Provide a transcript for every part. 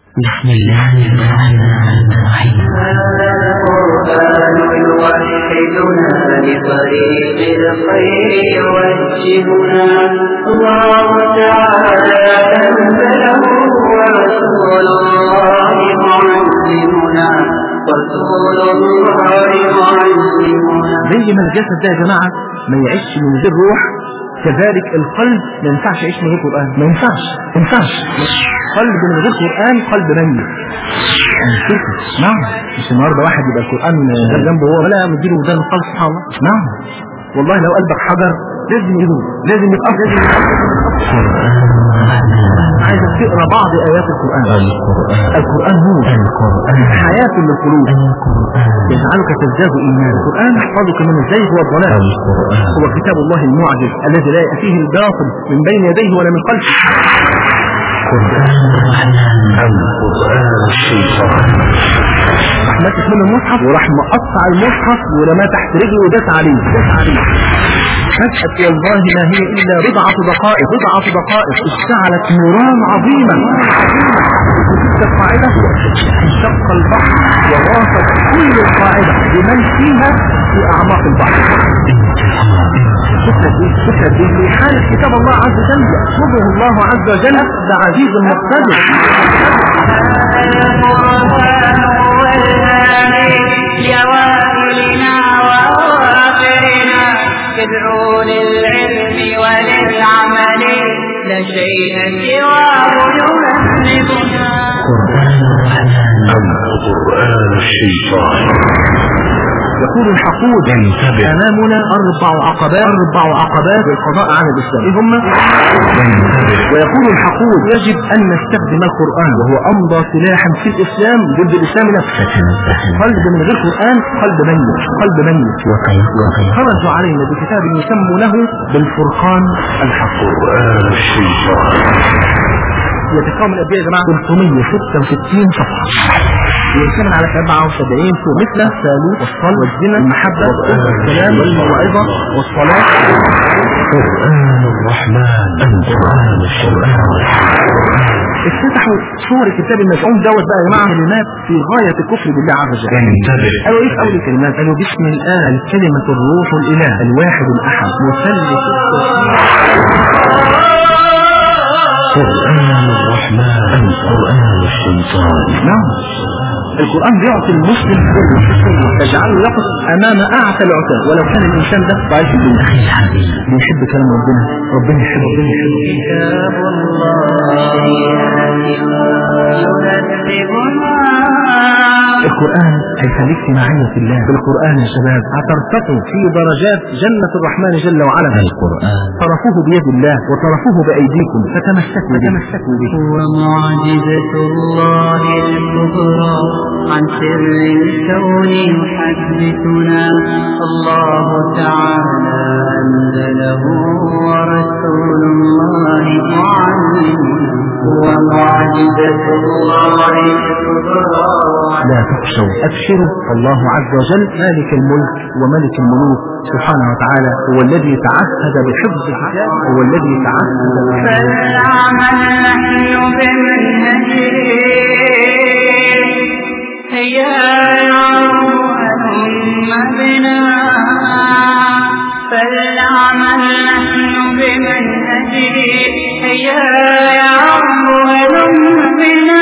بسم الله الرحمن الرحيم هذا القرآن يوحدنا لطريق الخير يوجهنا الله تعالى أنزله ورسول الله معلمنا رسول الله معلمنا زي ما الجسد ده يا جماعة ما يعيش من غير روح كذلك القلب ما ينفعش يعيش من غير قرآن ما ينفعش ما ينفعش قلب من غير قرآن قلب ميت شركة نعم مش النهارده واحد يبقى القرآن غير جنبه هو ولا مديله ودان القلب سبحان الله نعم والله لو قلبك حجر لازم يدوب لازم يتقف لازم يتقف عايزك تقرا بعض ايات القرآن القرآن القرآن نور القرآن حياة للقلوب القرآن يجعلك تزداد إيمانا القرآن يحفظك من الزيغ والضلال القرآن هو كتاب الله المعجز الذي لا يأتيه الباطل من بين يديه ولا من خلفه قرآن الرحمن القرآن الشيطان رحمتك من المصحف وراح مقطع المصحف ورماه تحت رجله وداس عليه داس عليه فجأة والله ما هي إلا بضعة دقائق بضعة دقائق اشتعلت نيران عظيمة تلك القاعدة انشق البحر وغاصت كل القاعدة بمن فيها في أعماق البحر فكرة ايه؟ فكرة ايه؟ في حالة كتاب الله عز وجل يحفظه الله عز وجل ده عزيز مقتدر القرآن هو الهادي لأوائلنا وأواخرنا يدعو للعلم وللعمل لا شيء سواه يهذبنا قرآن الرحمن القرآن الشيطان يقول الحقود انتبه. أمامنا أربع عقبات أربع عقبات للقضاء على الإسلام إيه هم؟ انتبه ويقول الحقود يجب أن نستخدم القرآن وهو أمضى سلاحا في الإسلام ضد الإسلام نفسه فتنبه قلب من غير قرآن قلب ميت قلب ميت وكيف وكيف خرجوا علينا بكتاب يسمونه بالفرقان الحق قرآن الشيطان يتكون الأبيات يا جماعة 366 صفحة يرسمنا على 77 سورة مثل الثالوث والصلاة والزنا المحبة والسلام والموعظة والصلاة قرآن الرحمن القرآن القرآن افتتحوا صور الكتاب المزعوم دوت بقى يا جماعة كلمات في غاية الكفر بالله عز وجل انتبه قالوا ايه في اول الكلمات قالوا بسم الله الكلمة الروح الاله الواحد الاحد مثلث قرآن الرحمن القرآن الشيطان نعم القرآن بيعطي المسلم كل تجعله يقف أمام أعتى العتاة ولو كان الإنسان ده ضعيف الدنيا أخي الحبيب بيحب كلام ربنا ربنا يحب ربنا يحب كتاب الله يهذبنا القرآن هيخليك في معية الله بالقرآن يا شباب هترتقوا في درجات جنة الرحمن جل وعلا القرآن طرفوه بيد الله وطرفوه بأيديكم فتمسكوا به تمسكوا به هو معجزة الله الكبرى عن سر الكون يحدثنا الله تعالى أنزله ورسول الله معلمنا هو معجزة الله الكبرى لا تخشوا أبشروا الله عز وجل مالك الملك وملك الملوك سبحانه وتعالى هو الذي تعهد بحفظ الكتاب هو الذي تعهد بحفظ فلنعمل نحن بمنهجه هيا هلم بنا فلنعمل نحن بمنهجه هيا هلم بنا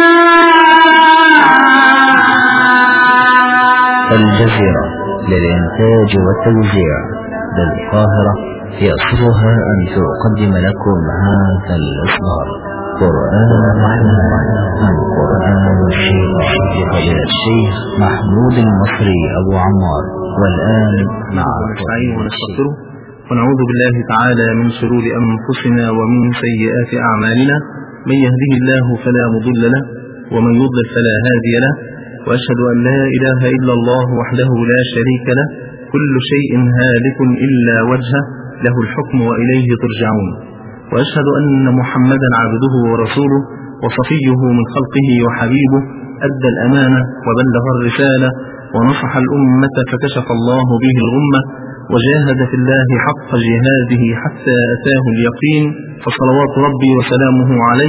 الجزيرة للإنتاج والتوزيع بالقاهرة يسرها أن تقدم لكم هذا الإصدار قرآن الرحمن القرآن الشيطان لفضيلة الشيخ محمود المصري أبو عمار والآن مع ونستعين ونستغفره ونعوذ بالله تعالى من شرور أنفسنا ومن سيئات أعمالنا من يهده الله فلا مضل له ومن يضلل فلا هادي له وأشهد أن لا إله إلا الله وحده لا شريك له كل شيء هالك إلا وجهه له الحكم وإليه ترجعون وأشهد أن محمدا عبده ورسوله وصفيه من خلقه وحبيبه أدى الأمانة وبلغ الرسالة ونصح الأمة فكشف الله به الغمة وجاهد في الله حق جهاده حتى أتاه اليقين فصلوات ربي وسلامه عليه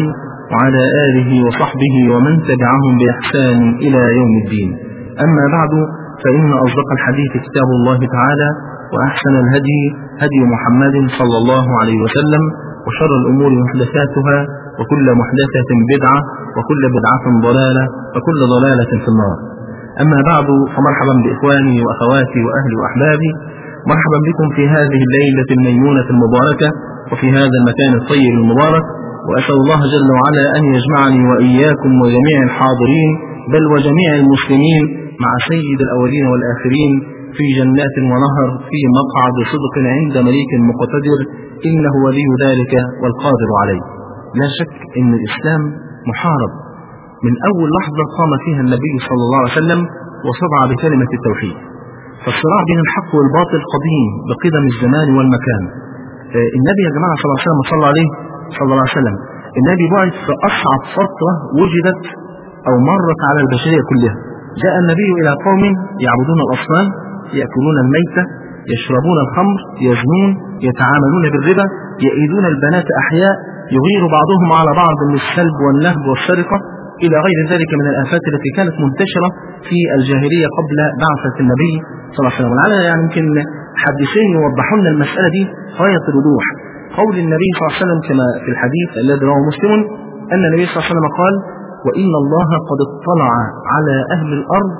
وعلى آله وصحبه ومن تبعهم بإحسان إلى يوم الدين أما بعد فإن أصدق الحديث كتاب الله تعالى وأحسن الهدي هدي محمد صلى الله عليه وسلم وشر الأمور محدثاتها وكل محدثة بدعة وكل بدعة ضلالة وكل ضلالة في النار أما بعد فمرحبا بإخواني وأخواتي وأهلي وأحبابي مرحبا بكم في هذه الليلة الميمونة المباركة وفي هذا المكان الطيب المبارك وأسأل الله جل وعلا أن يجمعني وإياكم وجميع الحاضرين بل وجميع المسلمين مع سيد الأولين والآخرين في جنات ونهر في مقعد صدق عند مليك مقتدر إنه ولي ذلك والقادر عليه لا شك أن الإسلام محارب من أول لحظة قام فيها النبي صلى الله عليه وسلم وصدع بكلمة التوحيد فالصراع بين الحق والباطل قديم بقدم الزمان والمكان النبي يا جماعة صلى الله عليه وسلم صلى عليه صلى الله عليه وسلم النبي بعث في أصعب فترة وجدت أو مرت على البشرية كلها جاء النبي إلى قوم يعبدون الأصنام يأكلون الميتة يشربون الخمر يزنون يتعاملون بالربا يئيدون البنات أحياء يغير بعضهم على بعض بالسلب والنهب والسرقة إلى غير ذلك من الآفات التي كانت منتشرة في الجاهلية قبل بعثة النبي صلى الله عليه وسلم ولعل يعني يمكن حديثين يوضحون المسألة دي غاية الوضوح قول النبي صلى الله عليه وسلم كما في الحديث الذي رواه مسلم أن النبي صلى الله عليه وسلم قال وإن الله قد اطلع على أهل الأرض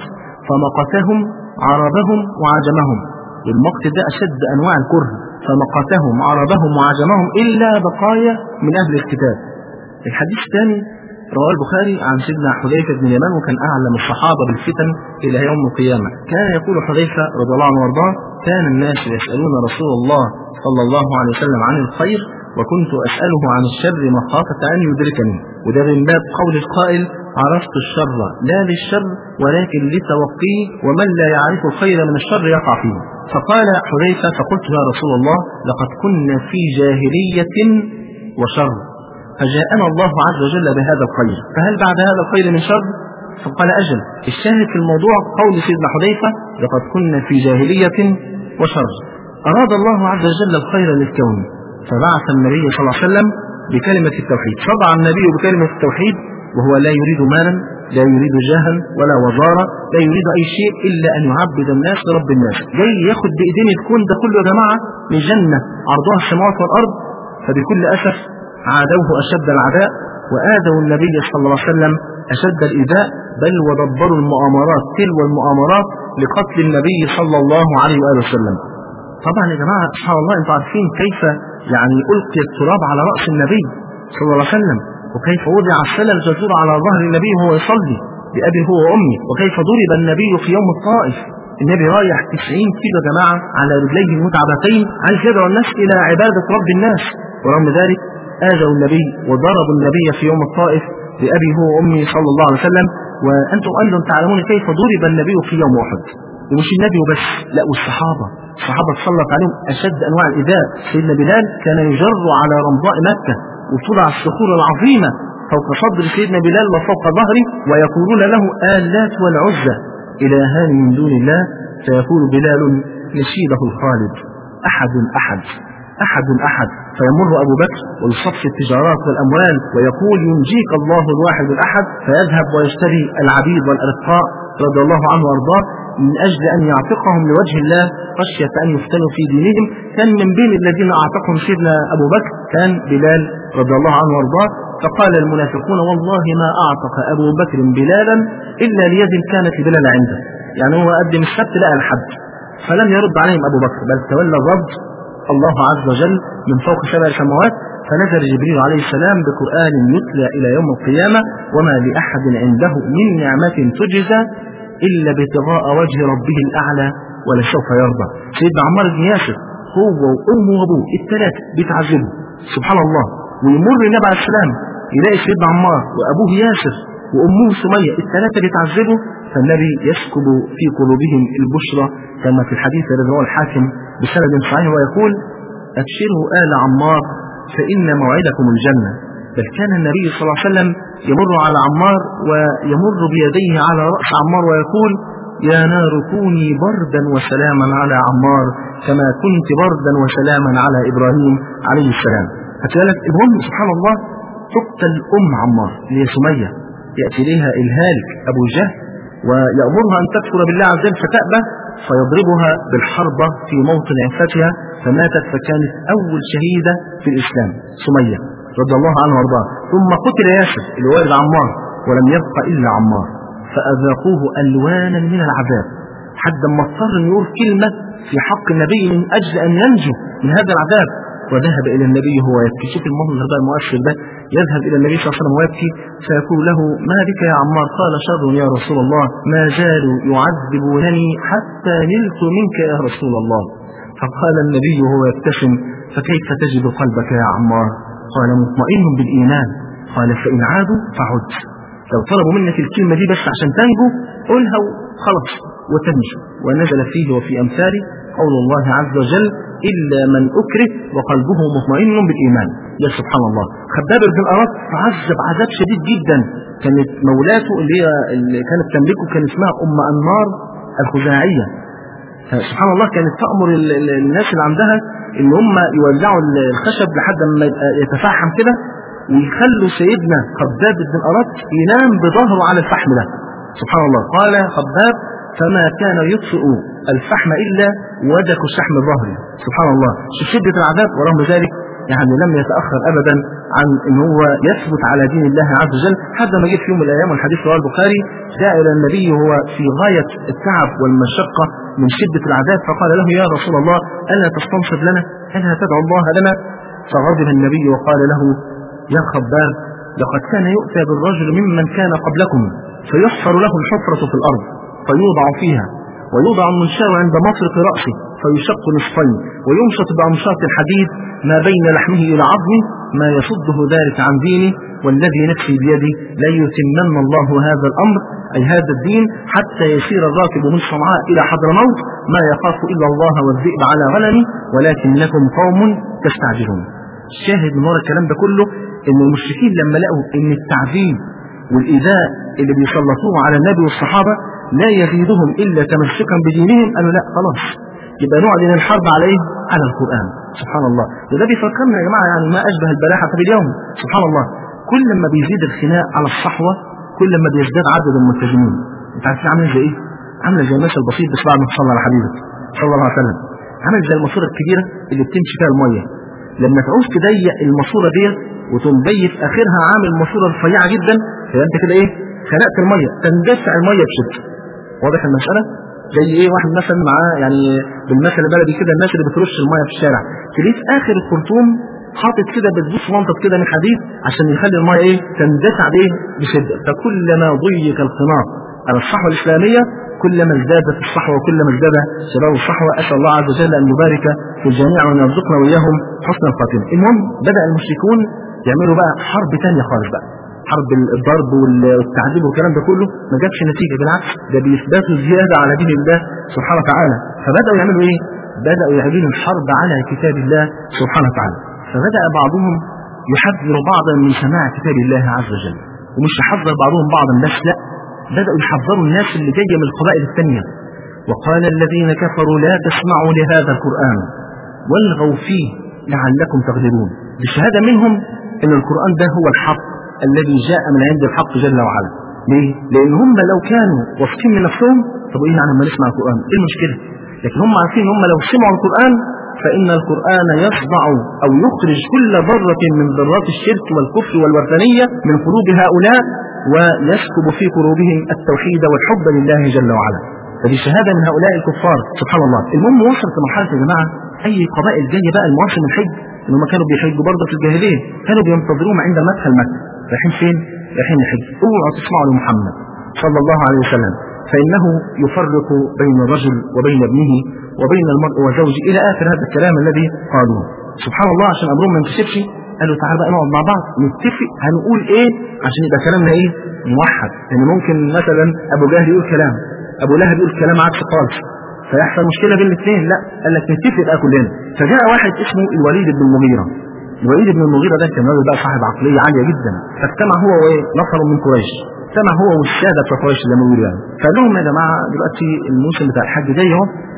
فمقتهم عربهم وعجمهم المقت ده أشد أنواع الكره فمقتهم عربهم وعجمهم إلا بقايا من أهل الكتاب الحديث الثاني رواه البخاري عن سيدنا حذيفة بن اليمان وكان أعلم الصحابة بالفتن إلى يوم القيامة كان يقول حذيفة رضي الله عنه وارضاه كان الناس يسألون رسول الله صلى الله عليه وسلم عن الخير وكنت أسأله عن الشر مخافة أن يدركني وده من باب قول القائل عرفت الشر لا للشر ولكن لتوقيه ومن لا يعرف الخير من الشر يقع فيه فقال حذيفة فقلت يا رسول الله لقد كنا في جاهلية وشر فجاءنا الله عز وجل بهذا الخير فهل بعد هذا الخير من شر فقال أجل الشاهد في الموضوع قول سيدنا حذيفة لقد كنا في جاهلية وشر أراد الله عز وجل الخير للكون فبعث النبي صلى الله عليه وسلم بكلمة التوحيد صدع النبي بكلمة التوحيد وهو لا يريد مالا لا يريد جاها ولا وزارة لا يريد أي شيء إلا أن يعبد الناس لرب الناس جاي ياخد بإيدين الكون ده كله يا جماعة لجنة عرضها السماوات والأرض فبكل أسف عادوه أشد العداء وآذوا النبي صلى الله عليه وسلم أشد الإيذاء بل ودبروا المؤامرات تلو المؤامرات لقتل النبي صلى الله عليه وآله وسلم طبعا يا جماعة سبحان الله انتم عارفين كيف يعني ألقي التراب على رأس النبي صلى الله عليه وسلم وكيف وضع السلة الجزور على ظهر النبي وهو يصلي بأبي هو وأمي وكيف ضرب النبي في يوم الطائف النبي رايح 90 كيلو يا جماعة على رجليه متعبتين عايز يدعو الناس إلى عبادة رب الناس ورغم ذلك آذوا النبي وضربوا النبي في يوم الطائف بأبي هو وأمي صلى الله عليه وسلم وأنتم أيضا تعلمون كيف ضرب النبي في يوم أحد ومش النبي وبس لا والصحابة الصحابة تسلط عليهم أشد أنواع الإيذاء سيدنا بلال كان يجر على رمضاء مكة وتوضع الصخور العظيمة فوق صدر سيدنا بلال وفوق ظهره ويقولون له آلات والعزة إلهان من دون الله فيقول بلال نشيده الخالد أحد أحد أحد أحد فيمر أبو بكر ويصف التجارات والأموال ويقول ينجيك الله الواحد الأحد فيذهب ويشتري العبيد والأرقاء رضي الله عنه وأرضاه من أجل أن يعتقهم لوجه الله خشية أن يفتنوا في دينهم كان من بين الذين أعتقهم سيدنا أبو بكر كان بلال رضي الله عنه وأرضاه فقال المنافقون والله ما أعتق أبو بكر بلالا إلا ليد كانت لبلال عنده يعني هو قدم السبت لقى الحج فلم يرد عليهم أبو بكر بل تولى الرد الله عز وجل من فوق سبع سماوات فنزل جبريل عليه السلام بقرآن يتلى إلى يوم القيامة وما لأحد عنده من نعمة تجزى إلا ابتغاء وجه ربه الأعلى ولسوف يرضى سيدنا عمار بن ياسر هو وأمه وأبوه الثلاثة بيتعذبوا سبحان الله ويمر النبي عليه السلام يلاقي سيدنا عمار وأبوه ياسر وأمه سمية الثلاثة بيتعذبوا فالنبي يسكب في قلوبهم البشرى كما في الحديث الذي رواه الحاكم بسند صحيح ويقول أبشروا آل عمار فإن موعدكم الجنة بل كان النبي صلى الله عليه وسلم يمر على عمار ويمر بيديه على رأس عمار ويقول يا نار كوني بردا وسلاما على عمار كما كنت بردا وسلاما على إبراهيم عليه السلام هتقالك المهم سبحان الله تقتل أم عمار اللي هي سمية يأتي إليها الهالك أبو جهل ويأمرها أن تكفر بالله عز وجل فتأبى فيضربها بالحربة في موطن عفتها فماتت فكانت أول شهيدة في الإسلام سمية رضي الله عنها وارضاها ثم قتل ياسر اللي والد عمار ولم يبق إلا عمار فأذاقوه ألوانا من العذاب حتى ما اضطر أن يقول كلمة في حق النبي من أجل أن ينجو من هذا العذاب وذهب إلى النبي هو يبكي شوف المنظر ده المؤثر ده يذهب إلى النبي صلى الله عليه وسلم ويبكي فيقول له ما بك يا عمار قال شر يا رسول الله ما زالوا يعذبونني حتى نلت منك يا رسول الله فقال النبي وهو يبتسم فكيف تجد قلبك يا عمار قال مطمئن بالإيمان قال فإن عادوا فعد لو طلبوا منك الكلمة دي بس عشان تنجو قولها وخلاص وتنجو ونزل فيه وفي أمثاله قول الله عز وجل إلا من أكره وقلبه مطمئن بالإيمان يا سبحان الله خباب بن الأرط تعذب عذاب شديد جدا كانت مولاته اللي هي اللي كانت تملكه كان اسمها أم أنمار الخزاعية سبحان الله كانت تأمر ال- ال- الناس اللي عندها ان هم يولعوا الخشب لحد ما يبقى يتفحم كده ويخلوا سيدنا خباب بن الأرط ينام بظهره على الفحم ده سبحان الله قال خباب فما كان يطفئ الفحم إلا ودك شحم الظهر سبحان الله في شدة العذاب ورغم ذلك يعني لم يتأخر أبدا عن أن هو يثبت على دين الله عز وجل حتى ما جه في يوم من الأيام والحديث رواه البخاري جاء إلى النبي وهو في غاية التعب والمشقة من شدة العذاب فقال له يا رسول الله ألا تستنصر لنا ألا تدعو الله لنا فغضب النبي وقال له يا خباب لقد كان يؤتى بالرجل ممن كان قبلكم فيحفر له الحفرة في الأرض فيوضع فيها ويوضع المنشار عند مطرق رأسه فيشق نصفين ويمشط بأمشاط الحديد ما بين لحمه إلى عظمه ما يصده ذلك عن دينه والذي نفسي بيده لا يتمن الله هذا الأمر أي هذا الدين حتى يسير الراكب من صنعاء إلى حضرموت ما يخاف إلا الله والذئب على غنمه ولكنكم قوم تستعجلون الشاهد من وراء الكلام ده كله ان المشركين لما لقوا ان التعذيب والايذاء اللي بيسلطوه على النبي والصحابه لا يزيدهم الا تمسكا بدينهم قالوا لا خلاص يبقى نعلن الحرب على ايه؟ على القران سبحان الله وده بيفكرنا يا جماعه يعني ما اشبه البلاحه في اليوم سبحان الله كل ما بيزيد الخناق على الصحوه كل ما بيزداد عدد الملتزمين انت عارفين عامله زي ايه؟ عامله زي المثل البسيط بس بعد ما تصلى على حبيبك صلى الله عليه وسلم عامل زي الماسوره الكبيره اللي بتمشي فيها الميه لما تعوز تضيق الماسوره ديت وتنبيت اخرها عامل ماسوره رفيعه جدا يبقى انت كده ايه خنقت الميه تندفع الميه بشده واضح المساله زي ايه واحد مثلا معاه يعني بالمثل البلدي كده الناس اللي بترش الميه في الشارع تلاقيه في اخر الخرطوم حاطط كده بتبوس منطق كده من حديد عشان يخلي الميه ايه تندفع بايه بشده فكلما ضيق الخناق على الصحوه الاسلاميه كلما ازدادت الصحوه وكلما ازداد شباب الصحوه اسال الله عز وجل ان يبارك في الجميع وان يرزقنا واياهم حسن الخاتمه. المهم بدا المشركون يعملوا بقى حرب ثانيه خالص بقى. حرب الضرب والتعذيب والكلام ده كله ما جابش نتيجه بالعكس ده بيثبتوا زياده على دين الله سبحانه وتعالى فبداوا يعملوا ايه؟ بداوا يعلنوا الحرب على كتاب الله سبحانه وتعالى فبدا بعضهم يحذر بعضا من سماع كتاب الله عز وجل ومش يحذر بعضهم بعضا بس لا بدأوا يحذروا الناس اللي جاية من القبائل الثانية وقال الذين كفروا لا تسمعوا لهذا القرآن والغوا فيه لعلكم تغلبون بشهادة منهم أن القرآن ده هو الحق الذي جاء من عند الحق جل وعلا ليه؟ لأن هم لو كانوا واثقين من نفسهم طب إيه يعني لما نسمع القرآن؟ إيه المشكلة؟ لكن هم عارفين هم لو سمعوا القرآن فإن القرآن يصدع أو يخرج كل ذرة من ذرات الشرك والكفر والوثنية من قلوب هؤلاء ويسكب في قلوبهم التوحيد والحب لله جل وعلا فدي شهادة من هؤلاء الكفار سبحان الله المهم وصلت لمرحلة يا جماعة أي قبائل جاية بقى المواسم الحج إن هم كانوا بيحجوا برضه في الجاهلية كانوا بينتظروهم عند مدخل مكة رايحين فين؟ رايحين الحج اوعوا تسمعوا لمحمد صلى الله عليه وسلم فإنه يفرق بين الرجل وبين ابنه وبين المرء وزوجه إلى آخر هذا الكلام الذي قالوه سبحان الله عشان أمرهم ما ينكشفش قالوا تعالى بقى نقعد مع بعض نتفق هنقول ايه عشان يبقى كلامنا ايه موحد يعني ممكن مثلا ابو جهل يقول كلام ابو لهب يقول كلام عكس خالص فيحصل مشكله بين الاثنين لا قال لك نتفق بقى كلنا فجاء واحد اسمه الوليد بن المغيره الوليد بن المغيره ده كان راجل بقى صاحب عقليه عاليه جدا فاجتمع هو وايه نفر من قريش اجتمع هو والساده بتوع قريش زي ما بيقولوا يعني فقال لهم يا جماعه دلوقتي الموسم بتاع الحج جاي اهو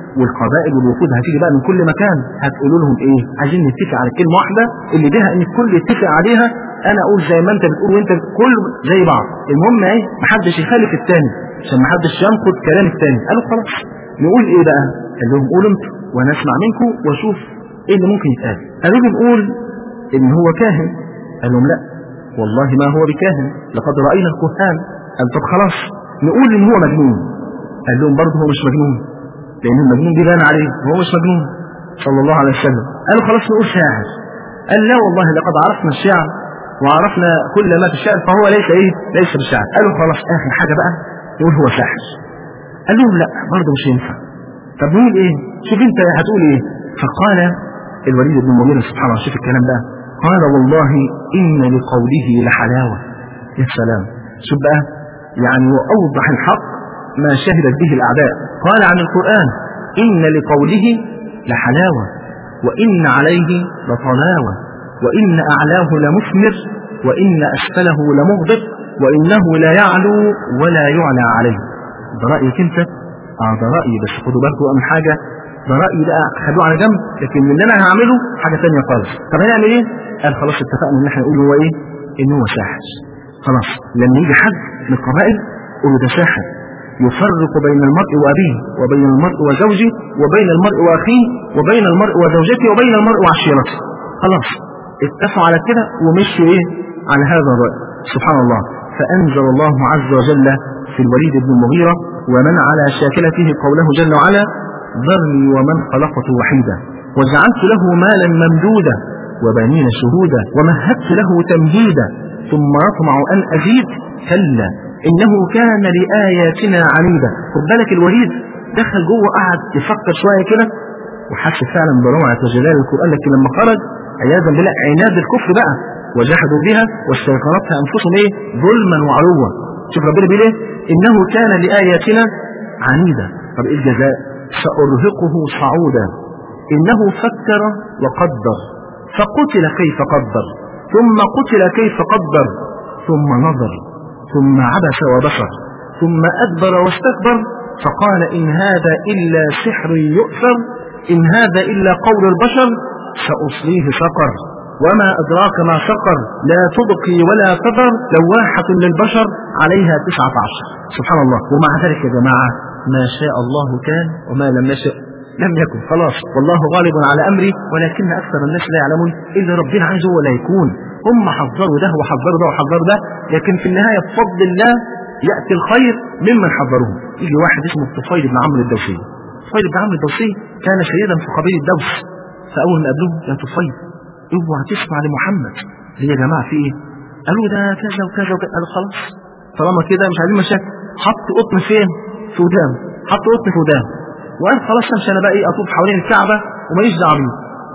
والقبائل والوفود هتيجي بقى من كل مكان هتقولوا لهم ايه عايزين نتفق على كلمه واحده اللي بيها ان الكل يتفق عليها انا اقول زي ما انت بتقول وانت بتقول كل زي بعض المهم ايه محدش يخالف التاني عشان محدش ينقض كلام التاني قالوا خلاص نقول ايه بقى قال لهم قولوا انتوا وانا اسمع منكم واشوف ايه اللي ممكن يتقال قالوا لي نقول ان هو كاهن قال لهم لا والله ما هو بكاهن لقد راينا الكهان قال طب خلاص نقول ان هو مجنون قال لهم برضه هو مش مجنون لان المجنون دي بان عليه هو مش مجنون صلى الله عليه وسلم قالوا خلاص نقول شاعر قال لا والله لقد عرفنا الشعر وعرفنا كل ما في الشعر فهو ليس ايه ليس بالشعر قالوا خلاص اخر حاجه بقى نقول هو ساحر قال لهم لا برضه مش ينفع طب نقول ايه شوف انت هتقول ايه فقال الوليد بن المغيرة سبحان الله شوف الكلام ده قال والله إن لقوله لحلاوة يا سلام شوف بقى يعني وأوضح الحق ما شهدت به الأعداء قال عن القرآن إن لقوله لحلاوة وإن عليه لطلاوة وإن أعلاه لمثمر وإن أسفله لمغضب وإنه لا يعلو ولا يعلى عليه ده رأيك أنت؟ آه ده رأيي بس خدوا بالكم من حاجة ده رأيي بقى خدوه على جنب لكن اللي أنا هعمله حاجة ثانية خالص طب هنعمل إيه؟ قال خلاص اتفقنا إن إحنا نقول هو إيه؟ إن هو ساحر خلاص لما يجي حد من القبائل قولوا ده ساحر يفرق بين المرء وأبيه وبين المرء وزوجه وبين المرء وأخيه وبين المرء وزوجته وبين المرء وعشيرته خلاص اتفقوا على كده ومشوا إيه؟ على هذا الرأي سبحان الله فأنزل الله عز وجل في الوليد بن المغيرة ومن على شاكلته قوله جل وعلا ذرني ومن خلقت وحيدا وجعلت له مالا ممدودا وبنين شهودا ومهدت له تمهيدا ثم يطمع أن أزيد كلا إنه كان لآياتنا عنيدا خد بالك الوليد دخل جوه قعد يفكر شوية كده وحس فعلا بروعة وجلال القرآن لكن لما خرج عياذا بالله عناد الكفر بقى وجحدوا بها واستيقنتها أنفسهم إيه ظلما وعلوا شوف ربنا بيقول إيه إنه كان لآياتنا عنيدا طب إيه الجزاء سأرهقه صعودا إنه فكر وقدر فقتل كيف قدر ثم قتل كيف قدر ثم نظر ثم عبس وبصر ثم أدبر واستكبر فقال إن هذا إلا سحر يؤثر إن هذا إلا قول البشر سأصليه سقر وما أدراك ما سقر لا تبقي ولا تذر لواحة للبشر عليها تسعة عشر سبحان الله ومع ذلك يا جماعة ما شاء الله كان وما لم يشاء لم يكن خلاص والله غالب على أمري ولكن أكثر الناس لا يعلمون إلا ربنا عايزه ولا يكون هم حذروا ده وحذروا ده وحذروا ده لكن في النهاية بفضل الله يأتي الخير ممن حذروه يجي واحد اسمه الطفيل بن عمرو الدوسي الطفيل بن عمرو الدوسي كان سيدا في قبيل الدوس فأول ما قابلوه يا طفيل اوعى تسمع لمحمد ليه يا جماعة في ايه قالوا ده كذا وكذا وكذا قالوا خلاص طالما كده مش عايزين مشاكل حط قطن فين في ودان حط قطن في ودان وقال خلاص مش انا بقى ايه اطوف حوالين الكعبه وماليش دعوه بيه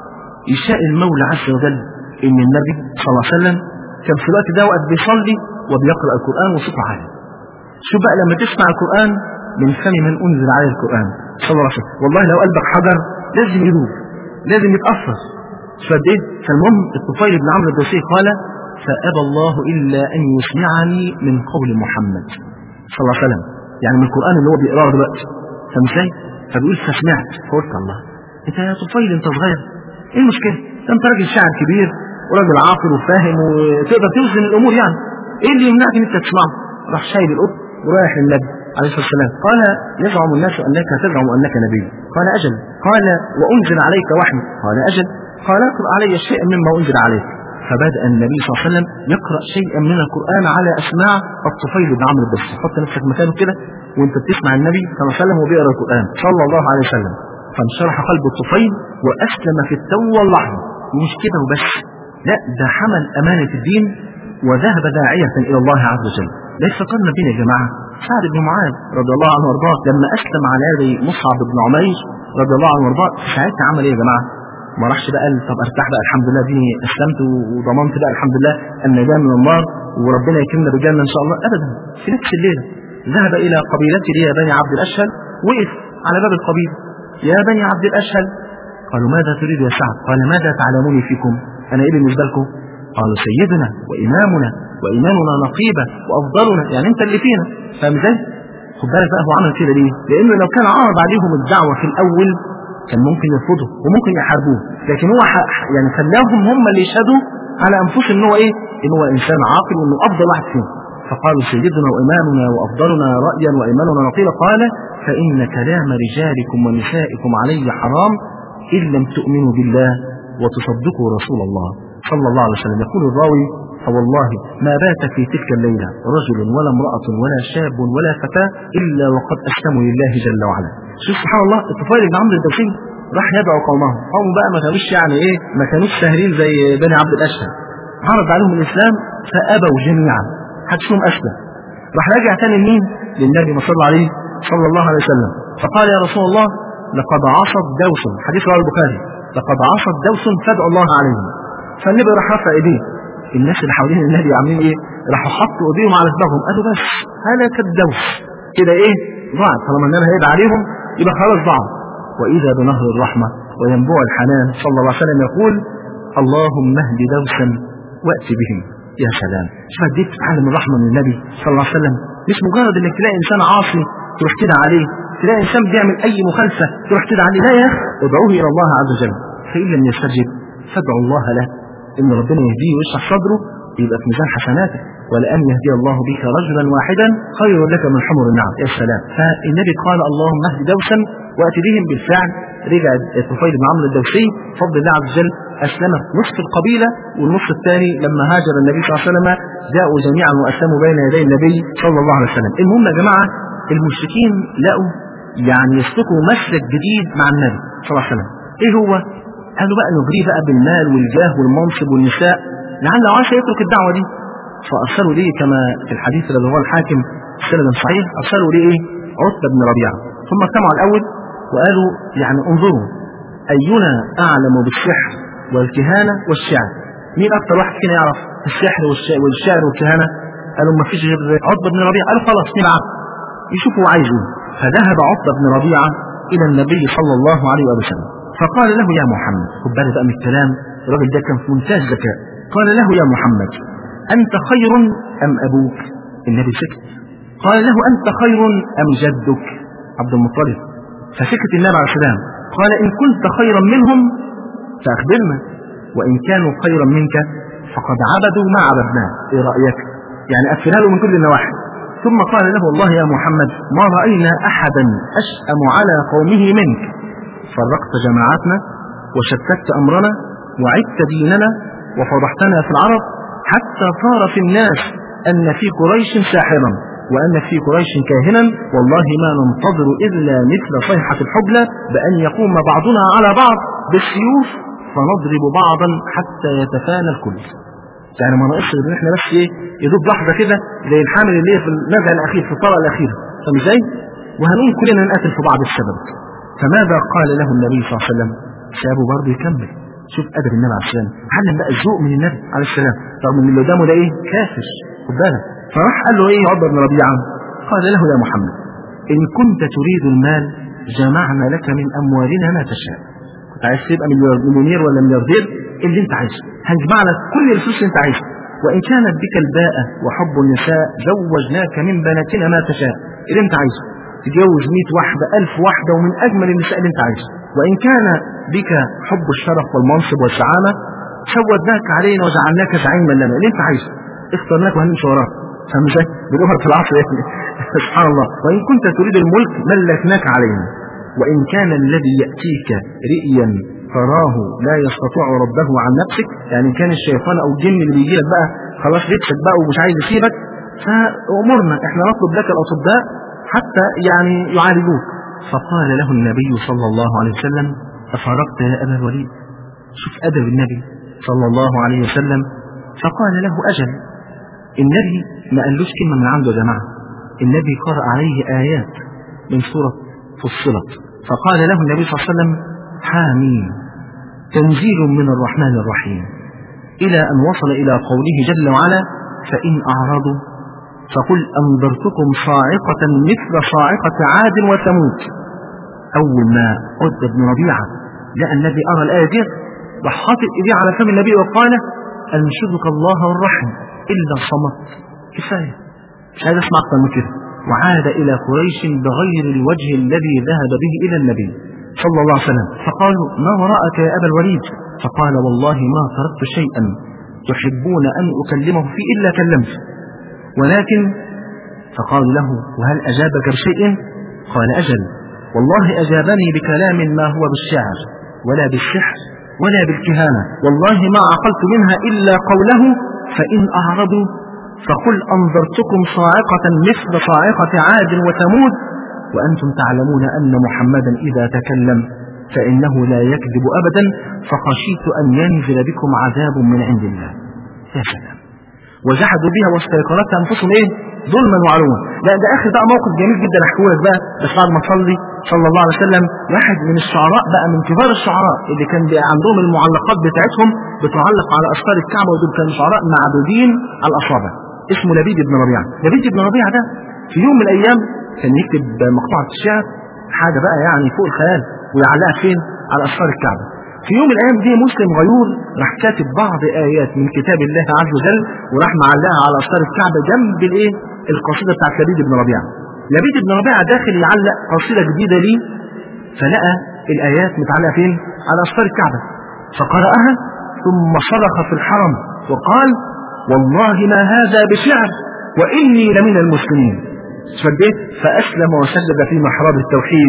يشاء المولى عز وجل ان النبي صلى الله عليه وسلم كان في الوقت ده وقت بيصلي وبيقرا القران وصوته عالي شوف بقى لما تسمع القران من فم من انزل عليه القران صلى الله عليه وسلم والله لو قلبك حجر لازم يدوب لازم يتاثر شوف قد ايه فالمهم الطفيل بن عمرو الدوسي قال فابى الله الا ان يسمعني من قول محمد صلى الله عليه وسلم يعني من القران اللي هو بيقراه دلوقتي فاهم ازاي؟ فبيقول فسمعت فقلت الله انت يا طفيل انت صغير ايه المشكله؟ ده انت راجل شاعر كبير وراجل عاقل وفاهم وتقدر توزن الامور يعني ايه اللي يمنعك ان انت تسمعه؟ راح شايل القط ورايح للنبي عليه الصلاه والسلام قال يزعم الناس انك تزعم انك نبي قال اجل قال وانزل عليك وحي قال اجل قال اقرا علي شيئا مما انزل عليك فبدا النبي صلى الله عليه وسلم يقرا شيئا من القران على اسماع الطفيل بن عمرو الدوسي حط نفسك مكانه كده وانت بتسمع النبي صلى الله عليه وسلم وبيقرا القران صلى الله عليه وسلم فانشرح قلب الطفيل واسلم في التو واللحظه ومش كده وبس لا ده حمل امانه الدين وذهب داعيه الى الله عز وجل ده يفكرنا بينا يا جماعه سعد بن معاذ رضي الله عنه وارضاه لما اسلم على يدي مصعب بن عمير رضي الله عنه وارضاه ساعتها عمل ايه يا جماعه؟ ما راحش بقى قال طب ارتاح بقى الحمد لله ديني اسلمت وضمنت بقى الحمد لله النجاه من النار وربنا يكرمنا بالجنه ان شاء الله ابدا في نفس الليله ذهب الى قبيلته يا بني عبد الاشهل وقف على باب القبيله يا بني عبد الاشهل قالوا ماذا تريد يا سعد؟ قال ماذا تعلموني فيكم؟ انا ايه بالنسبه لكم؟ قالوا سيدنا وامامنا وامامنا نقيبه وافضلنا يعني انت اللي فينا فاهم ازاي؟ خد بالك بقى هو عمل كده ليه؟ لانه لو كان عرض عليهم الدعوه في الاول كان ممكن يرفضوا وممكن يحاربوه لكن هو ح- يعني خلاهم هم اللي يشهدوا على انفسهم ان هو ايه؟ ان هو انسان عاقل وانه افضل واحد فيهم فقالوا سيدنا وامامنا وافضلنا رايا وايماننا نقيلا قال فان كلام رجالكم ونسائكم علي حرام ان لم تؤمنوا بالله وتصدقوا رسول الله صلى الله عليه وسلم يقول الراوي فوالله ما بات في تلك الليلة رجل ولا امرأة ولا شاب ولا فتاة إلا وقد أسلموا لله جل وعلا شوف سبحان الله الطفيل بن عمرو الدوسي راح يدعو قومه قوم بقى ما كانوش يعني ايه ما كانوش سهلين زي بني عبد الاشهر عرض عليهم الاسلام فابوا جميعا محدش فيهم اسلم راح راجع تاني لمين للنبي ما صلى عليه صلى الله عليه وسلم فقال يا رسول الله لقد عصت دوس حديث رواه البخاري لقد عصت دوس فادعوا الله عليهم فالنبي راح رفع ايديه الناس اللي حوالين النبي عاملين ايه راحوا حطوا ايديهم على دماغهم قالوا بس هلك الدوس كده ايه ضاعت طالما النبي هيدعي عليهم يبقى خلاص ضاعت واذا بنهر الرحمه وينبوع الحنان صلى الله عليه وسلم يقول اللهم اهد دوسا وات بهم يا سلام شوف قد ايه بتتعلم الرحمه من النبي صلى الله عليه وسلم مش مجرد انك تلاقي انسان عاصي تروح كده عليه تلاقي انسان بيعمل اي مخالفه تروح كده عليه لا يا اخي ادعوه الى الله عز وجل فان لم يستجب فادعوا الله له ان ربنا يهديه ويشرح صدره يبقى في ميزان حسناتك ولأن يهدي الله بك رجلا واحدا خير لك من حمر النعم يا سلام فالنبي قال اللهم اهد دوسا وأتي بهم بالفعل رجع الطفيل بن عمرو الدوسي بفضل الله عز وجل أسلمت نصف القبيلة والنصف الثاني لما هاجر النبي صلى الله عليه وسلم جاءوا جميعا وأسلموا بين يدي النبي صلى الله عليه وسلم المهم يا جماعة المشركين لقوا يعني يسلكوا مسلك جديد مع النبي صلى الله عليه وسلم ايه هو قالوا بقى نجريه بقى بالمال والجاه والمنصب والنساء لعل عاش يترك الدعوة دي فأرسلوا ليه كما في الحديث الذي هو الحاكم سند صحيح أرسلوا ليه إيه؟ عتبة بن ربيعة ثم اجتمعوا الأول وقالوا يعني انظروا أينا أعلم بالسحر والكهانة والشعر مين أكثر واحد فينا يعرف السحر والش- والشعر والكهانة قالوا ما فيش غير عتبة بن ربيعة قالوا خلاص نلعب يشوفوا هو عايز ايه فذهب عتبة بن ربيعة إلى النبي صلى الله عليه وآله وسلم فقال له يا محمد خد بالك بقى من الكلام الراجل ده كان في منتهى الذكاء قال له يا محمد أنت خير أم أبوك النبي سكت قال له أنت خير أم جدك عبد المطلب فسكت النبي عليه السلام قال إن كنت خيرا منهم فأخبرنا وإن كانوا خيرا منك فقد عبدوا ما عبدناه إيه رأيك يعني أفنها له من كل النواحي ثم قال له والله يا محمد ما رأينا أحدا أشأم على قومه منك فرقت جماعتنا وشتت أمرنا وعدت ديننا وفضحتنا في العرب حتى صار في الناس أن في قريش ساحرا وأن في قريش كاهنا والله ما ننتظر إلا مثل صيحة الحبلى بأن يقوم بعضنا على بعض بالسيوف فنضرب بعضا حتى يتفانى الكل يعني ما ناقصش ان احنا بس ايه يدوب لحظه كده زي الحامل اللي هي في النزع الاخير في الطلقه الاخيره فاهم ازاي؟ وهنقوم كلنا نقاتل في بعض السبب فماذا قال له النبي صلى الله عليه وسلم؟ سابه برضه يكمل شوف ادب النبي عليه السلام علم بقى الذوق من النبي عليه السلام رغم ان اللي قدامه ده ايه؟ كافر خد بالك فراح قال له ايه عقبه بن ربيعه؟ قال له يا محمد ان كنت تريد المال جمعنا لك من اموالنا ما تشاء كنت عايز تبقى مليونير ولا ملياردير اللي انت عايزه هنجمع لك كل الفلوس اللي انت عايزها وان كانت بك الباءة وحب النساء زوجناك من بناتنا ما تشاء اللي انت عايزه تتجوز 100 واحدة ألف واحدة ومن أجمل النساء اللي انت عايزه وإن كان بك حب الشرف والمنصب والزعامة سودناك علينا وجعلناك زعيما لنا اللي انت عايزه اخترناك وهنمشي وراك فاهم ازاي؟ بلغة العصر يعني سبحان الله وإن كنت تريد الملك ملكناك علينا وإن كان الذي يأتيك رئيا تراه لا يستطيع ربه عن نفسك يعني كان الشيطان أو الجن اللي بيجي لك بقى خلاص لبسك بقى ومش عايز يسيبك فأمرنا احنا نطلب لك الأطباء حتى يعني يعالجوك فقال له النبي صلى الله عليه وسلم أفرقت يا أبا الوليد شوف أدب النبي صلى الله عليه وسلم فقال له أجل النبي ما قالوش كلمة من عنده يا جماعة النبي قرأ عليه آيات من سورة فصلت فقال له النبي صلى الله عليه وسلم حامين تنزيل من الرحمن الرحيم إلى أن وصل إلى قوله جل وعلا فإن أعرضوا فقل أنذرتكم صاعقة مثل صاعقة عاد وثمود أول ما عد بن ربيعة لقى النبي أرى الآية دي راح حاطط إيديه على فم النبي وقال أنشدك الله والرحم إلا صمت كفاية مش عايز أسمع أكتر من كده وعاد إلى قريش بغير الوجه الذي ذهب به إلى النبي صلى الله عليه وسلم فقالوا ما وراءك يا أبا الوليد فقال والله ما تركت شيئا تحبون أن أكلمه فيه إلا كلمت ولكن فقالوا له وهل أجابك بشيء قال أجل والله أجابني بكلام ما هو بالشعر ولا بالسحر ولا بالكهانة والله ما عقلت منها إلا قوله فإن أعرضوا فقل أنظرتكم صاعقة مثل صاعقة عاد وثمود وأنتم تعلمون أن محمدا إذا تكلم فإنه لا يكذب أبدا فخشيت أن ينزل بكم عذاب من عند الله يا سلام وجحدوا بها واستيقنتها أنفسهم إيه ظلما وعلوا لا ده آخر بقى موقف جميل جدا أحكيه لك بقى بس بعد ما تصلي صلى الله عليه وسلم واحد من الشعراء بقى من كبار الشعراء اللي كان بقى عندهم المعلقات بتاعتهم بتعلق على أسفار الكعبة ودول كانوا شعراء معدودين على الأصابع اسمه لبيد بن ربيعة لبيد بن ربيعة ده في يوم من الأيام كان يكتب مقطوعة الشعر حاجة بقى يعني فوق الخيال ويعلقها فين على أسفار الكعبة في يوم من الأيام دي مسلم غيور راح كاتب بعض آيات من كتاب الله عز وجل وراح معلقها على أسفار الكعبة جنب الإيه القصيدة بتاعت لبيد بن ربيعة لبيد بن ربيعة داخل يعلق قصيدة جديدة ليه فلقى الآيات متعلقة فين على أسفار الكعبة فقرأها ثم صرخ في الحرم وقال والله ما هذا بشعر وإني لمن المسلمين فديت فأسلم وسجد في محراب التوحيد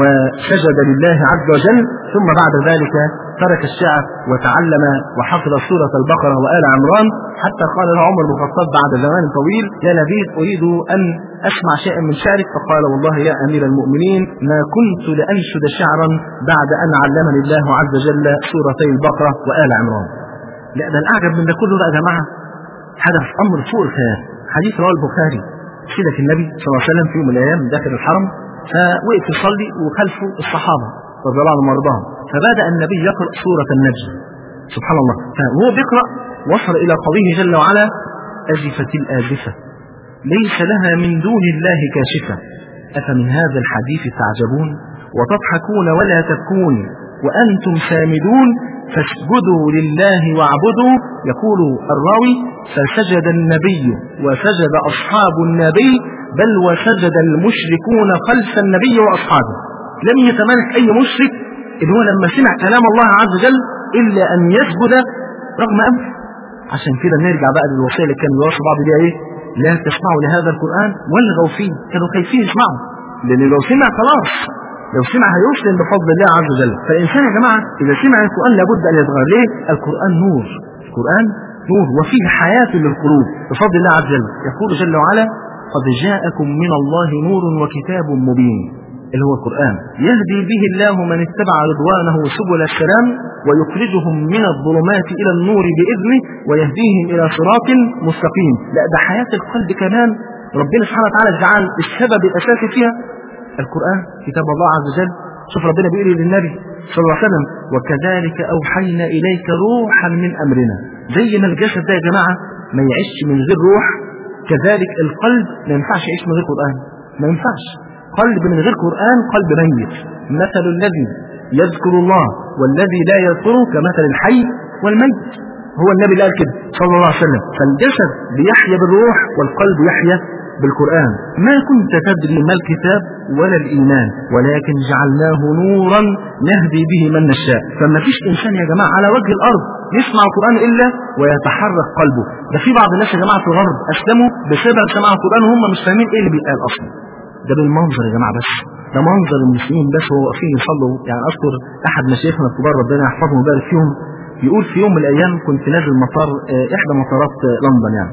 وسجد لله عز وجل ثم بعد ذلك ترك الشعر وتعلم وحفظ سورة البقرة وآل عمران حتى قال له عمر بن الخطاب بعد زمان طويل يا لبيد أريد أن أسمع شيئا من شعرك فقال والله يا أمير المؤمنين ما كنت لأنشد شعرا بعد أن علمني الله عز وجل سورتي البقرة وآل عمران لا ده الأعجب من ده كله بقى يا جماعة حدث أمر فوق الخيال حديث رواه البخاري سيدة النبي صلى الله عليه وسلم في يوم من الأيام داخل الحرم فوقف يصلي وخلفه الصحابة رضي الله عنهم وارضاهم فبدأ النبي يقرأ سورة النجم سبحان الله فهو بيقرأ وصل إلى قوله جل وعلا أزفت الآزفة ليس لها من دون الله كاشفة أفمن هذا الحديث تعجبون وتضحكون ولا تبكون وأنتم سامدون فاسجدوا لله واعبدوا يقول الراوي فسجد النبي وسجد أصحاب النبي بل وسجد المشركون خلف النبي وأصحابه لم يتمالك أي مشرك اللي هو لما سمع كلام الله عز وجل إلا أن يسجد رغم أنف عشان كده نرجع بقى للوصية اللي كان بيوصي بعض بيها إيه لا تسمعوا لهذا القرآن والغوا فيه كانوا خايفين يسمعوا لأن لو سمع خلاص لو سمع هيسلم بفضل الله عز وجل فالإنسان يا جماعة إذا سمع القرآن لابد أن يتغير ليه القرآن نور القرآن نور وفيه حياة للقلوب بفضل الله عز وجل يقول جل وعلا قد جاءكم من الله نور وكتاب مبين اللي هو القرآن يهدي به الله من اتبع رضوانه سبل السلام ويخرجهم من الظلمات إلى النور بإذنه ويهديهم إلى صراط مستقيم لا ده حياة القلب كمان ربنا سبحانه وتعالى جعل السبب الأساسي فيها القرآن كتاب الله عز وجل شوف ربنا بيقول للنبي صلى الله عليه وسلم وكذلك أوحينا إليك روحا من أمرنا زي ما الجسد ده يا جماعة ما يعيش من غير روح كذلك القلب ما ينفعش يعيش من غير قرآن ما ينفعش قلب من غير قرآن قلب ميت مثل الذي يذكر الله والذي لا يذكره كمثل الحي والميت هو النبي اللي قال كده صلى الله عليه وسلم فالجسد بيحيا بالروح والقلب يحيا بالقرآن ما كنت تدري ما الكتاب ولا الإيمان ولكن جعلناه نورا نهدي به من نشاء فما فيش إنسان يا جماعة على وجه الأرض يسمع القرآن إلا ويتحرك قلبه ده في بعض الناس يا جماعة في الغرب أسلموا بسبب سماع القرآن وهم مش فاهمين إيه اللي بيتقال أصلا ده بالمنظر يا جماعة بس ده منظر المسلمين بس وهو واقفين يصلوا يعني أذكر أحد مشايخنا الكبار ربنا يحفظهم ويبارك فيهم يقول في يوم من الأيام كنت نازل مطار إحدى مطارات لندن يعني